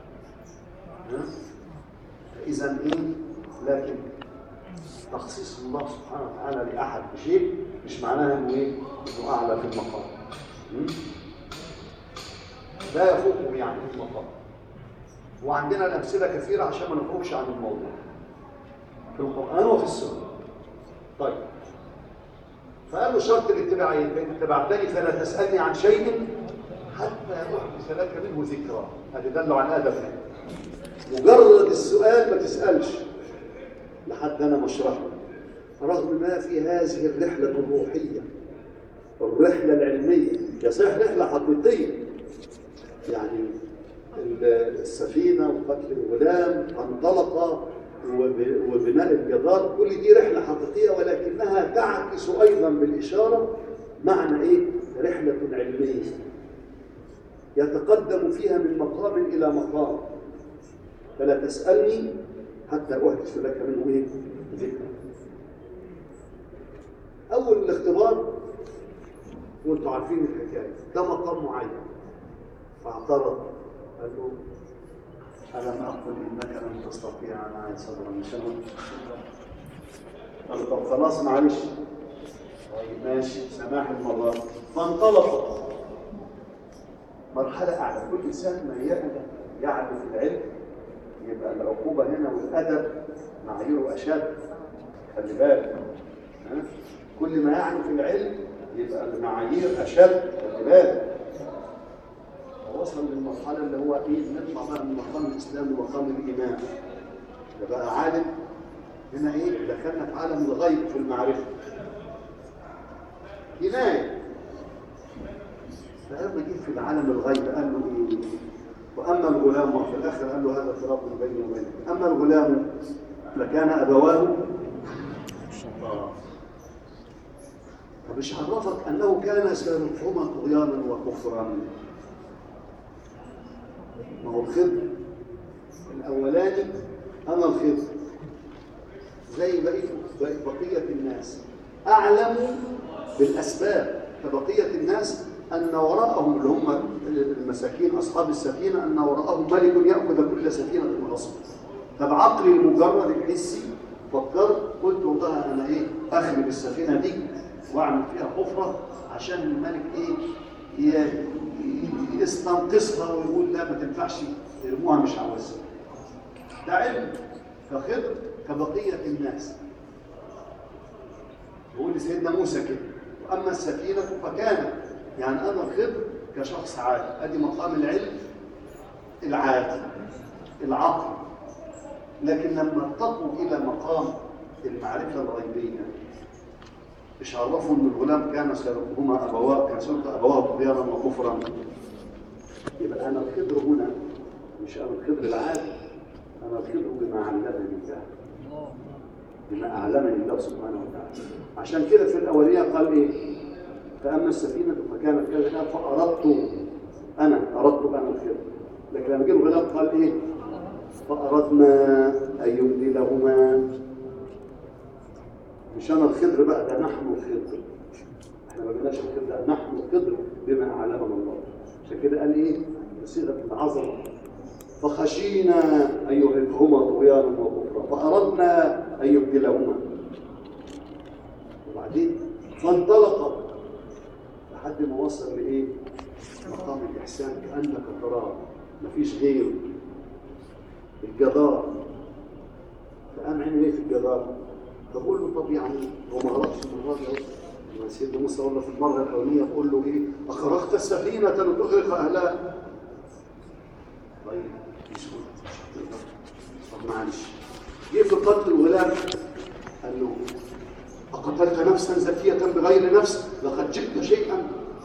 فإذا إيه لكن تخصيص الله سبحانه وتعالى لأحد بشيء مش معناها انه ايه انه اعلى في المقام لا يفوقه يعني في المقام وعندنا الامثله كثيره عشان ما نخرجش عن الموضوع في القران وفي السنه طيب فقال له شرط الاتباعين فان اتبعتني فلا تسالني عن شيء حتى احدث لك منه ذكرى هذا دل على الادب مجرد السؤال ما تسالش لحد انا مشرحه رغم ما في هذه الرحلة الروحية الرحلة العلمية يصح رحلة حقيقية يعني السفينة وقتل الغلام انطلق وبناء الجدار كل دي رحلة حقيقية ولكنها تعكس أيضا بالإشارة معنى إيه؟ رحلة علمية يتقدم فيها من مقام إلى مقام فلا تسألني حتى أحدث لك منه إيه؟ ذكر أول الاختبار وانتوا عارفين الحكاية ده مقام معين فاعترض قال له ألم أقل إنك لن تستطيع معي صبرا مش أنا قال طب خلاص معلش طيب ماشي سماح المرات فانطلق مرحلة أعلى كل إنسان ما يعلم في العلم يبقى العقوبة هنا والأدب معاييره أشد خلي بالك كل ما يعلو في العلم يبقى المعايير أشد خلي بالك وصل للمرحلة اللي هو إيه نطلع بقى من مقام الإسلام لمقام الإيمان ده بقى عالم هنا إيه دخلنا في عالم الغيب في المعرفة كناية فلما جه في العالم الغيب قال له إيه وأما الغلام وفي الآخر قال له هذا فراق بيني وبينك أما الغلام فكان أبواه آه فمش عرفك أنه كان سيرفهما طغيانا وكفرا ما هو الخضر الأولاني أنا الخضر زي بقية بقية الناس أعلم بالأسباب كبقية الناس أن وراءهم اللي هم المساكين أصحاب السفينة أن وراءهم ملك يأخذ كل سفينة غصب فبعقلي المجرد الحسي فكرت قلت والله أنا إيه أخرب السفينة دي واعمل فيها حفرة عشان الملك ايه يستنقصها ويقول لا ما تنفعش يرموها مش عاوزها ده علم فخضر كبقية الناس يقول لسيدنا موسى كده واما السفينة فكانت يعني انا الخضر كشخص عادي ادي مقام العلم العادي العقل لكن لما ارتقوا الى مقام المعرفة الغيبية مش عرفوا ان الغلام كان هما ابواه كان سلط ابواه طغيانا وكفرا يبقى انا الخضر هنا مش انا الخضر العادي انا الخضر بما علمني الله بما اعلمني الله سبحانه وتعالى عشان كده في الاوليه قال ايه فاما السفينه فكانت كذا فاردت انا اردت انا الخضر لكن لما جه الغلام قال ايه فاردنا ان يبدلهما مش انا الخضر بقى ده نحن الخضر احنا ما بقيناش الخضر ده نحن الخضر بما اعلمنا الله عشان كده قال ايه بصيغه العظمه فخشينا ان يهلكهما طغيانا وكفرا فاردنا ان يبدلهما وبعدين فانطلق لحد ما وصل لايه مقام الاحسان كانك تراه مفيش غيره الجدار فقام عمل ايه في الجدار فبقول له طب يعني هو ما غلطش المره دي اهو ما سيدنا موسى والله في المره الاولانيه بقول له ايه اخرجت السفينه لتغرق اهلها طيب مش مهم. طب معلش جه في قتل الغلام قال له أقتلت نفسا زكية بغير نفس لقد جبت شيئا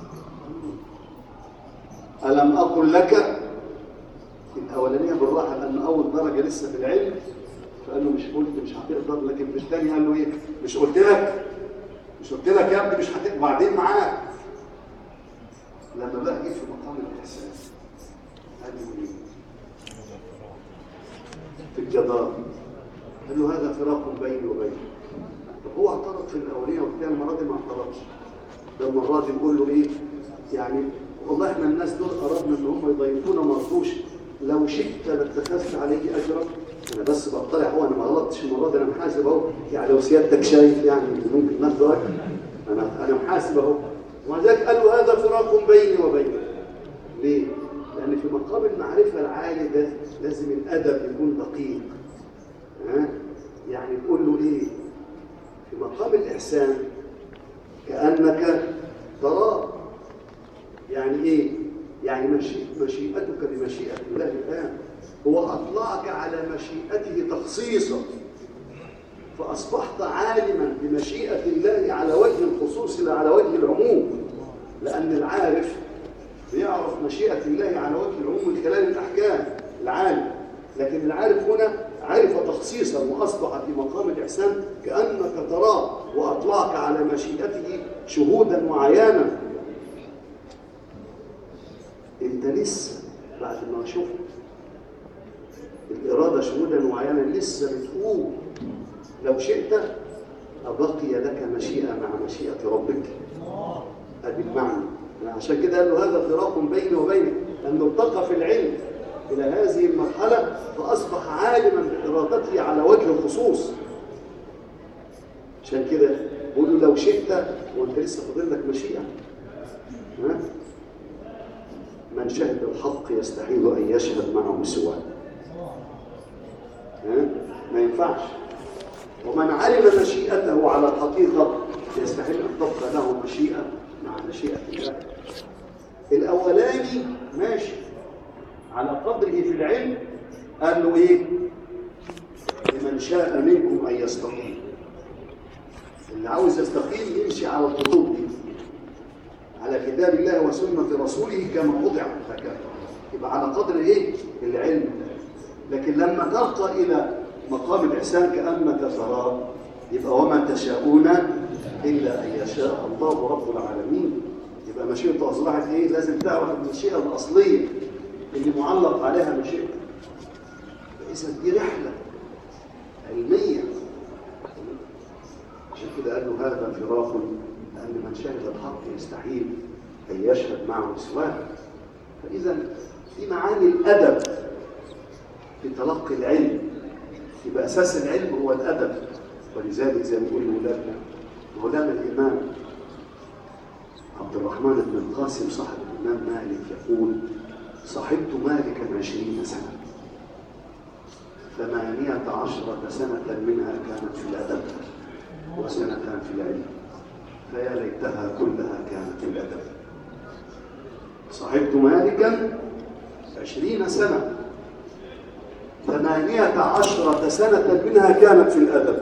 ألم أقل لك الأولانية بالراحة لأن أول درجة لسه في العلم فقال له مش قلت مش هتقدر لكن في الثاني قال له إيه مش قلت لك مش قلت لك يا ابني مش هتقدر وبعدين معاك لما بقى جه في مقام الإحساس قال له إيه في الجدار قال له هذا فراق بيني وبينك طب هو اعترض في الاوليه والثانيه المره دي ما اعترضش ده المره دي بيقول له ايه يعني والله احنا الناس دول اردنا ان هم يضيفونا ما رضوش لو شئت لاتخذت عليه اجرا انا بس بقترح هو انا ما غلطتش المره دي انا محاسب اهو يعني لو سيادتك شايف يعني ممكن ناخد اجر انا انا محاسب اهو ومع ذلك قال له هذا فراق بيني وبينك ليه؟ لان في مقام المعرفه العالي ده لازم الادب يكون دقيق ها؟ يعني تقول له ايه في مقام الإحسان كأنك تراه يعني إيه؟ يعني مشي... مشيئتك بمشيئة الله الآن هو أطلعك على مشيئته تخصيصا فأصبحت عالما بمشيئة الله على وجه الخصوص لا على وجه العموم لأن العارف بيعرف مشيئة الله على وجه العموم من خلال الأحكام العالم لكن العارف هنا عرف تخصيصا واصبح في مقام الاحسان كانك تراه واطلعك على مشيئته شهودا وعيانا انت لسه بعد ما شفت الاراده شهودا وعيانا لسه بتقول لو شئت أبقي لك مشيئة مع مشيئة ربك ادي المعنى عشان كده قال له هذا فراق بيني وبينك أنه ارتقى في العلم إلى هذه المرحلة فأصبح عالما بإرادته على وجه الخصوص عشان كده بقول له لو شئت وانت لسه فاضل لك مشيئة ها؟ من شهد الحق يستحيل أن يشهد معه سواه ها؟ ما ينفعش ومن علم مشيئته على الحقيقة يستحيل أن تبقى له مشيئة مع مشيئة الله الأولاني ماشي على قدره في العلم قال له ايه لمن شاء منكم ان يستقيم اللي عاوز يستقيم يمشي على الخطوط دي على كتاب الله وسنة رسوله كما وضع هكذا يبقى على قدر ايه العلم لكن لما ترقى الى مقام الاحسان كانك تراه يبقى وما تشاءون الا ان يشاء الله رب العالمين يبقى مشيئته اصبحت ايه لازم تعرف المشيئه الاصليه اللي معلق عليها مشيئة فإذا دي رحلة علمية عشان كده قال له هذا فراق لأن من شهد الحق يستحيل أن يشهد معه سواه فإذا في معاني الأدب في تلقي العلم يبقى أساس العلم هو الأدب ولذلك زي ما بيقول مولانا مولانا الإمام عبد الرحمن بن القاسم صاحب الإمام مالك يقول صحبت مالكا عشرين سنة ثمانية عشرة سنة منها كانت في الأدب وسنتان في العلم فيا ليتها كلها كانت في الأدب صحبت مالكا عشرين سنة ثمانية عشرة سنة منها كانت في الأدب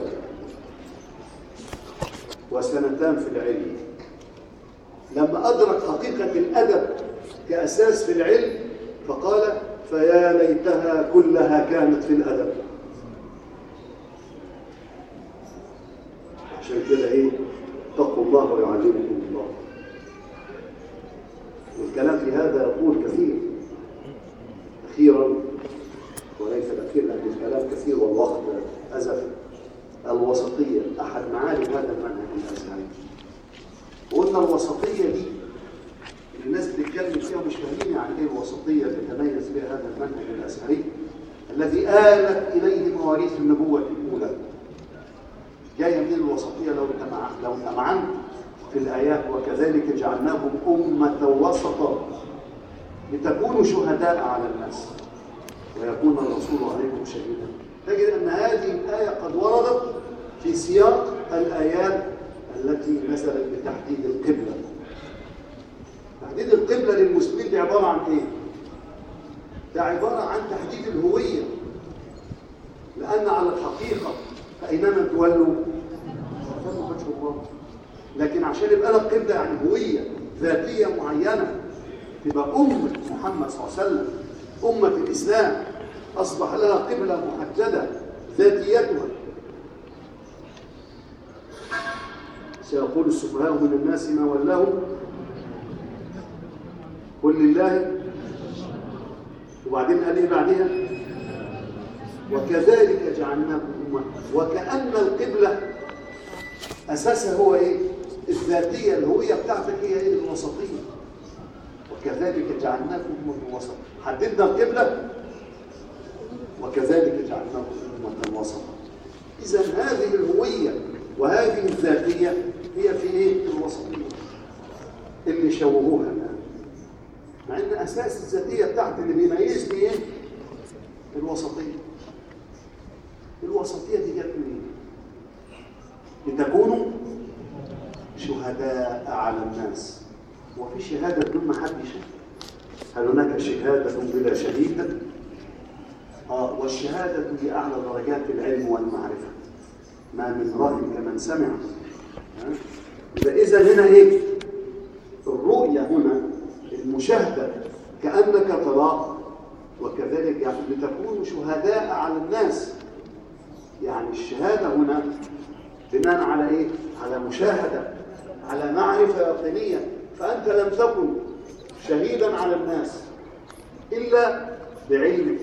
وسنتان في العلم لما أدرك حقيقة الأدب كأساس في العلم فقال فيا ليتها كلها كانت في الأدب عشان كده إيه اتقوا الله ويعلمكم الله والكلام في هذا يقول كثير أخيرا وليس الأخير لأن الكلام كثير والوقت أزف الوسطية أحد معالم هذا المنهج الأزهري وقلنا الوسطية دي الناس بتتكلم فيها مش فاهمين يعني ايه الوسطيه اللي تميز بها هذا المنهج الازهري الذي آلت اليه مواريث النبوه الاولى جاية من الوسطية لو تمع... لو تمعنت في الآيات وكذلك جعلناهم أمة وسطا لتكونوا شهداء على الناس ويكون الرسول عليكم شهيدا تجد أن هذه الآية قد وردت في سياق الآيات التي نزلت بتحديد القبلة تحديد القبلة للمسلمين دي عبارة عن إيه؟ ده عبارة عن تحديد الهوية لأن على الحقيقة فأينما تولوا فما وجه الله لكن عشان يبقى لك قبلة يعني هوية ذاتية معينة تبقى أمة محمد صلى الله عليه وسلم أمة الإسلام أصبح لها قبلة محددة ذاتيتها سيقول السفهاء من الناس ما ولاهم قل لله وبعدين قال ايه بعدها وكذلك جعلناكم أمة وكأن القبلة أساسها هو إيه؟ الذاتية الهوية بتاعتك هي إيه الوسطية وكذلك جعلناكم أمة وسط حددنا القبلة وكذلك جعلناكم أمة وسطا إذا هذه الهوية وهذه الذاتية هي في إيه؟ في الوسطية اللي شوهوها الآن مع إن أساس الذاتية بتاعت اللي بيميزني إيه؟ الوسطية الوسطية دي جت منين؟ لتكونوا شهداء على الناس وفي شهادة بدون ما حد يشهد هل هناك شهادة بلا شهيد؟ آه والشهادة هي أعلى درجات العلم والمعرفة ما من رأي كمن سمع يبقى إذا هنا إيه؟ الرؤية هنا المشاهدة كأنك تراه وكذلك يعني لتكونوا شهداء على الناس يعني الشهادة هنا بناء على إيه؟ على مشاهدة على معرفة يقينية فأنت لم تكن شهيدا على الناس إلا بعلمك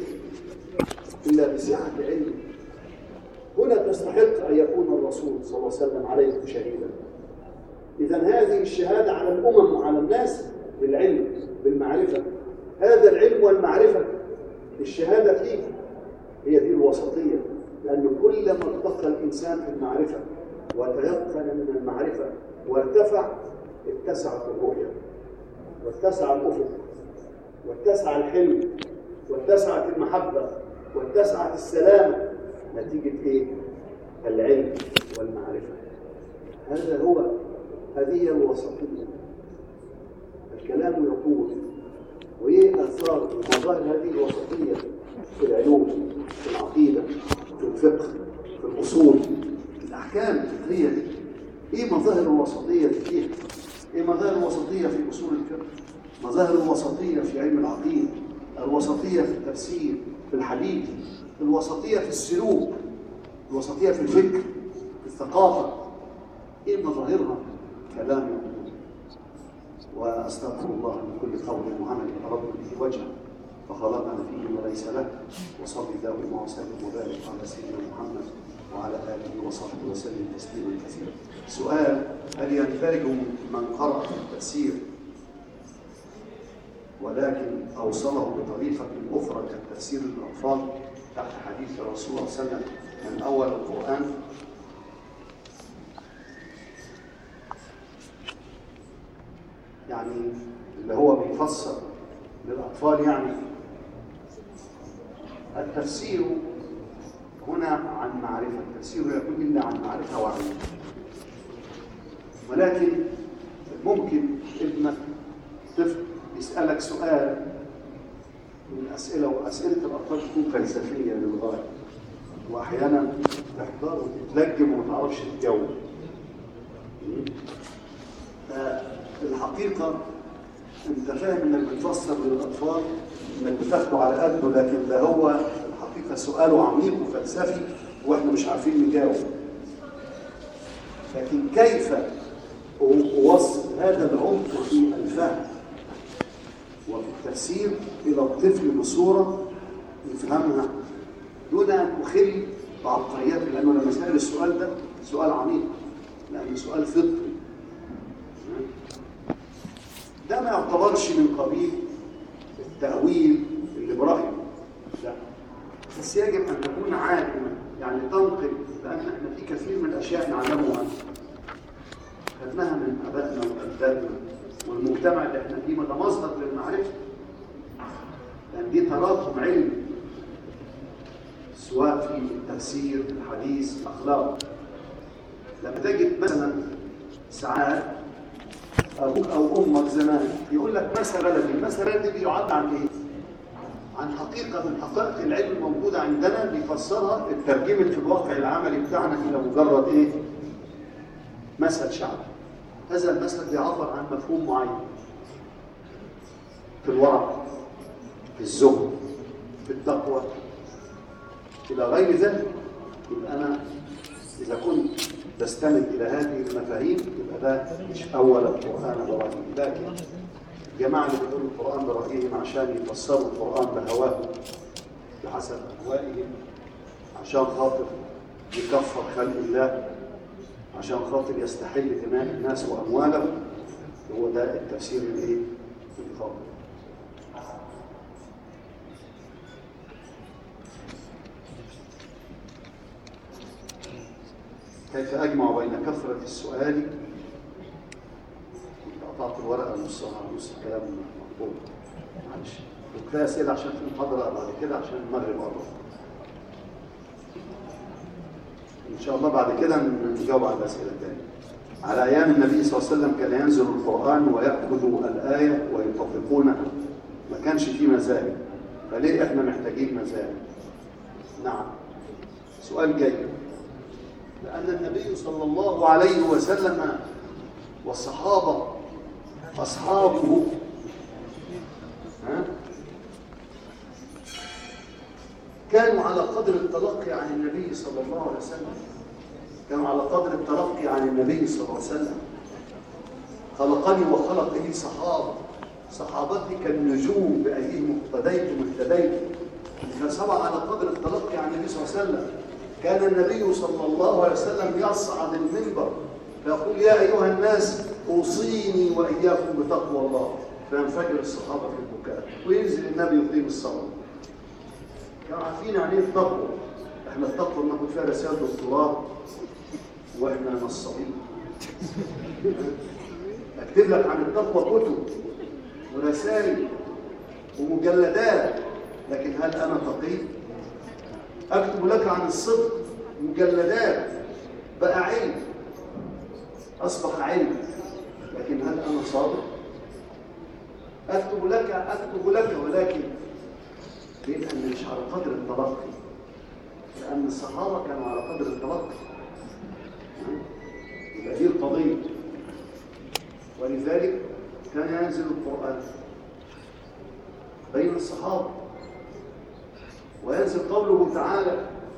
إلا بسعة علمك هنا تستحق أن يكون الرسول صلى الله عليه وسلم عليكم شهيدا إذا هذه الشهادة على الأمم وعلى الناس بالعلم بالمعرفة هذا العلم والمعرفة الشهادة فيه هي دي الوسطية لأن كلما ارتقى الإنسان في المعرفة وتيقن من المعرفة وارتفع اتسعت الرؤية واتسع الأفق واتسع الحلم واتسعت المحبة واتسعت السلامة نتيجة إيه؟ العلم والمعرفة هذا هو هذه الوسطية الكلام يقول وإيه آثار ومظاهر هذه الوسطية في العلوم في العقيدة في الفقه في الأصول في الأحكام الفقهية دي إيه مظاهر الوسطية فيها؟ إيه مظاهر الوسطية في أصول الفقه؟ مظاهر الوسطية في علم العقيدة الوسطية في التفسير في الحديث الوسطية في السلوك الوسطية في الفكر في الثقافة إيه مظاهرها؟ كلام يقول وأستغفر الله من كل قول وعمل أرد به وجهه فخلقنا فيه ما ليس له وصلي اللهم وسلم وبارك على سيدنا محمد وعلى آله وصحبه وسلم تسليما كثيرا سؤال هل يندرج من قرأ في التفسير ولكن أوصله بطريقة أخرى كتفسير الأطفال تحت حديث الرسول صلى الله عليه وسلم من أول القرآن يعني اللي هو بيفسر للأطفال يعني التفسير هنا عن معرفة التفسير يكون إلا عن معرفة وعلم ولكن ممكن ابنك طفل يسألك سؤال من الأسئلة وأسئلة الأطفال تكون فلسفية للغاية وأحيانا تحضر وتتلجم وما تعرفش تتجاوب الحقيقة انت فاهم انك بتفسر للاطفال انك بتاخده على قده لكن ده هو الحقيقه سؤاله عميق وفلسفي واحنا مش عارفين نجاوب لكن كيف اوصل هذا العمق في الفهم وفي التفسير الى الطفل بصوره يفهمها دون ان اخل بعبقريات لانه لما سال السؤال ده سؤال عميق لانه سؤال فطري ده ما يعتبرش من قبيل التأويل اللي برأيه لا بس يجب أن تكون عالما يعني تنقل لأن احنا في كثير من الأشياء نعلمها خدناها من أبائنا وأجدادنا والمجتمع اللي احنا فيه ده مصدر للمعرفة لأن دي تراكم علمي سواء في التفسير الحديث الأخلاق لما تجد مثلا ساعات أبوك أو أمك زمان يقول لك مثل بلدي المثل بلدي بيعد عن إيه؟ عن حقيقة من حقائق العلم الموجودة عندنا بيفسرها اترجمت في الواقع العملي بتاعنا إلى مجرد إيه؟ مثل شعبي هذا المثل بيعبر عن مفهوم معين في الورع في الزهد في التقوى إلى غير ذلك يبقى أنا إذا كنت تستند إلى هذه المفاهيم يبقى ده مش أول القرآن برأيهم لكن الجماعة اللي بيقولوا القرآن برأيهم عشان يفسروا القرآن بهواهم بحسب أهوائهم عشان خاطر يكفر خلق الله عشان خاطر يستحل دماء الناس وأموالهم هو ده التفسير الايه؟ الخاطئ كيف أجمع بين كثرة السؤال قطعت الورقة نصها نص الكلام مقبول معلش وكفاية أسئلة عشان في المحاضرة بعد كده عشان المغرب قرب إن شاء الله بعد كده نجاوب على الأسئلة الثانية على أيام النبي صلى الله عليه وسلم كان ينزل القرآن ويأخذ الآية ويطبقونها ما كانش فيه مذاهب فليه إحنا محتاجين مذاهب نعم سؤال جيد لأن النبي صلى الله عليه وسلم والصحابة أصحابه ها؟ كانوا على قدر التلقي عن النبي صلى الله عليه وسلم كانوا على قدر التلقي عن النبي صلى الله عليه وسلم خلقني وخلق لي صحابة صحابتي كالنجوم بأيهم اقتديتم اهتديتم فسبع على قدر التلقي عن النبي صلى الله عليه وسلم كان النبي صلى الله عليه وسلم يصعد المنبر فيقول يا أيها الناس أوصيني وإياكم بتقوى الله فينفجر الصحابة في البكاء وينزل النبي يقيم الصلاة كانوا عارفين يعني ايه التقوى احنا التقوى بناخد فيها رسائل دكتوراه واحنا نصابين اكتب لك عن التقوى كتب ورسائل ومجلدات لكن هل انا تقي اكتب لك عن الصدق مجلدات بقى علم اصبح علم لكن هل انا صادق اكتب لك اكتب لك ولكن لان مش على قدر التلقي لان الصحابه كانوا على قدر التلقي يبقى دي القضيه ولذلك كان ينزل القران بين الصحابه وينزل قوله تعالى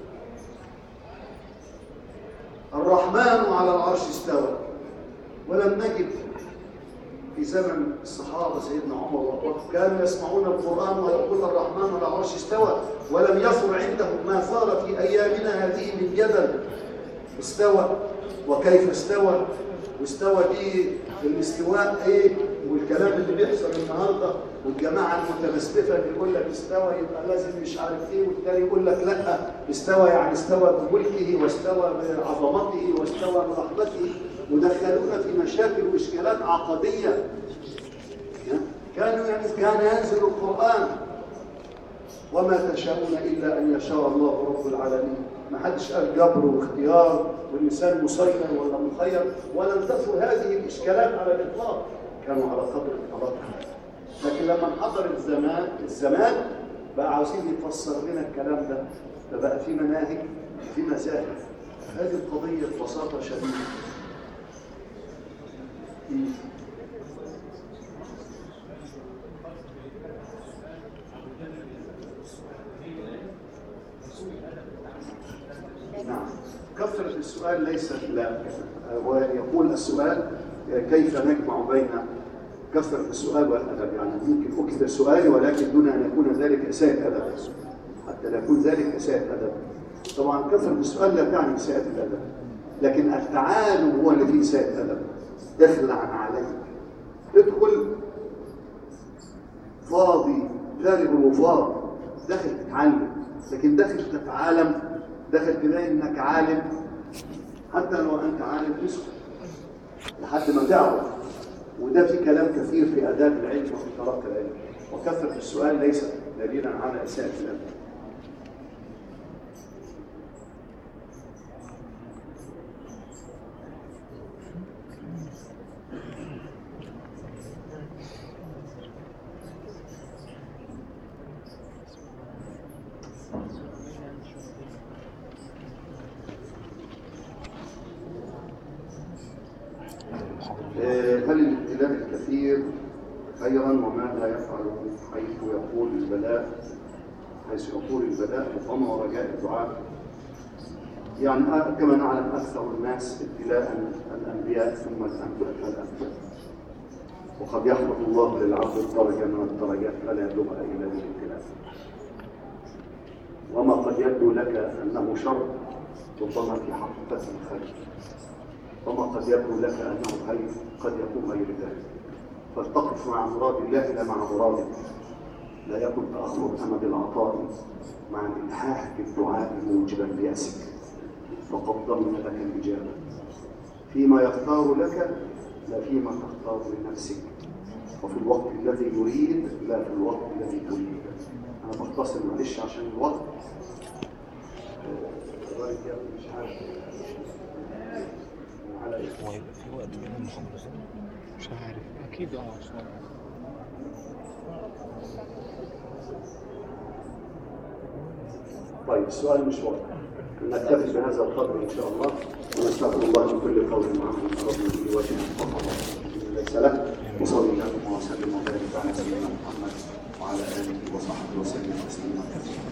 الرحمن على العرش استوى ولم نجد في زمن الصحابة سيدنا عمر وأبو كانوا يسمعون القرآن ويقول الرحمن على العرش استوى ولم يثر عندهم ما ثار في أيامنا هذه من جدل استوى وكيف استوى واستوى دي الاستواء ايه والكلام اللي بيحصل النهارده والجماعه المتمسكه اللي يقول لك استوى يبقى لازم مش عارف ايه والتاني يقول لك لا استوى يعني استوى بملكه واستوى بعظمته واستوى برحمته ودخلونا في مشاكل واشكالات عقديه كانوا يعني كان ينزل القران وما تشاءون الا ان يشاء الله رب العالمين ما حدش قال جبر واختيار والانسان مسير ولا مخير ولم تثر هذه الاشكالات على الاطلاق كانوا على قدر الطلاق لكن لما انحضر الزمان الزمان بقى عاوزين يفسر لنا الكلام ده فبقى في مناهج في مذاهب هذه القضيه ببساطه شديده نعم كثرة السؤال ليست لا ويقول السؤال كيف نجمع بين كثرة السؤال والأدب يعني ممكن أكثر سؤالي ولكن دون أن يكون ذلك إساءة أدب حتى لا يكون ذلك إساءة أدب طبعا كثرة السؤال لا تعني إساءة الأدب لكن التعالم هو اللي فيه إساءة أدب دخل عن عليك ادخل فاضي فارغ الوفاض داخل تتعلم لكن داخل تتعالم داخل تلاقي انك عالم حتى لو انت عالم اسكت لحد ما تعرف وده في كلام كثير في اداب العلم وفي تلقي العلم وكثره السؤال ليست دليلا على اساءه الادب آه، هل الابتلاء الكثير خيرا وماذا يفعل حيث يقول البلاء حيث يقول البلاء ربما ورجاء الدعاء يعني آه، كما نعلم اكثر الناس ابتلاء الانبياء ثم الانبياء فالانبياء وقد يخلق الله للعبد الدرجه من الدرجات فلا يبلغها الا بالابتلاء وما قد يبدو لك انه شر ربما في حقيقته خير وما قد يبدو لك انه خير قد يكون غير ذلك فلتقف مع مراد الله لا مع مرادك لا يكن تاخر امد العطاء مع الالحاح بالدعاء موجبا لياسك فقد ضمن لك الاجابه فيما يختار لك لا فيما تختار لنفسك وفي الوقت الذي يريد لا في الوقت الذي تريد انا بختصر معلش عشان الوقت آه، الراجل مش عارف على إيه. هو هيبقى في وقت بين المحاضرة مش عارف اكيد اه شوية. طيب السؤال مش واضح نكتفي بهذا القدر ان شاء الله ونستغفر الله من كل قول معه ربنا في وجه ليس له وصلى الله وسلم وبارك على سيدنا محمد وعلى اله وصحبه وسلم تسليما كثيرا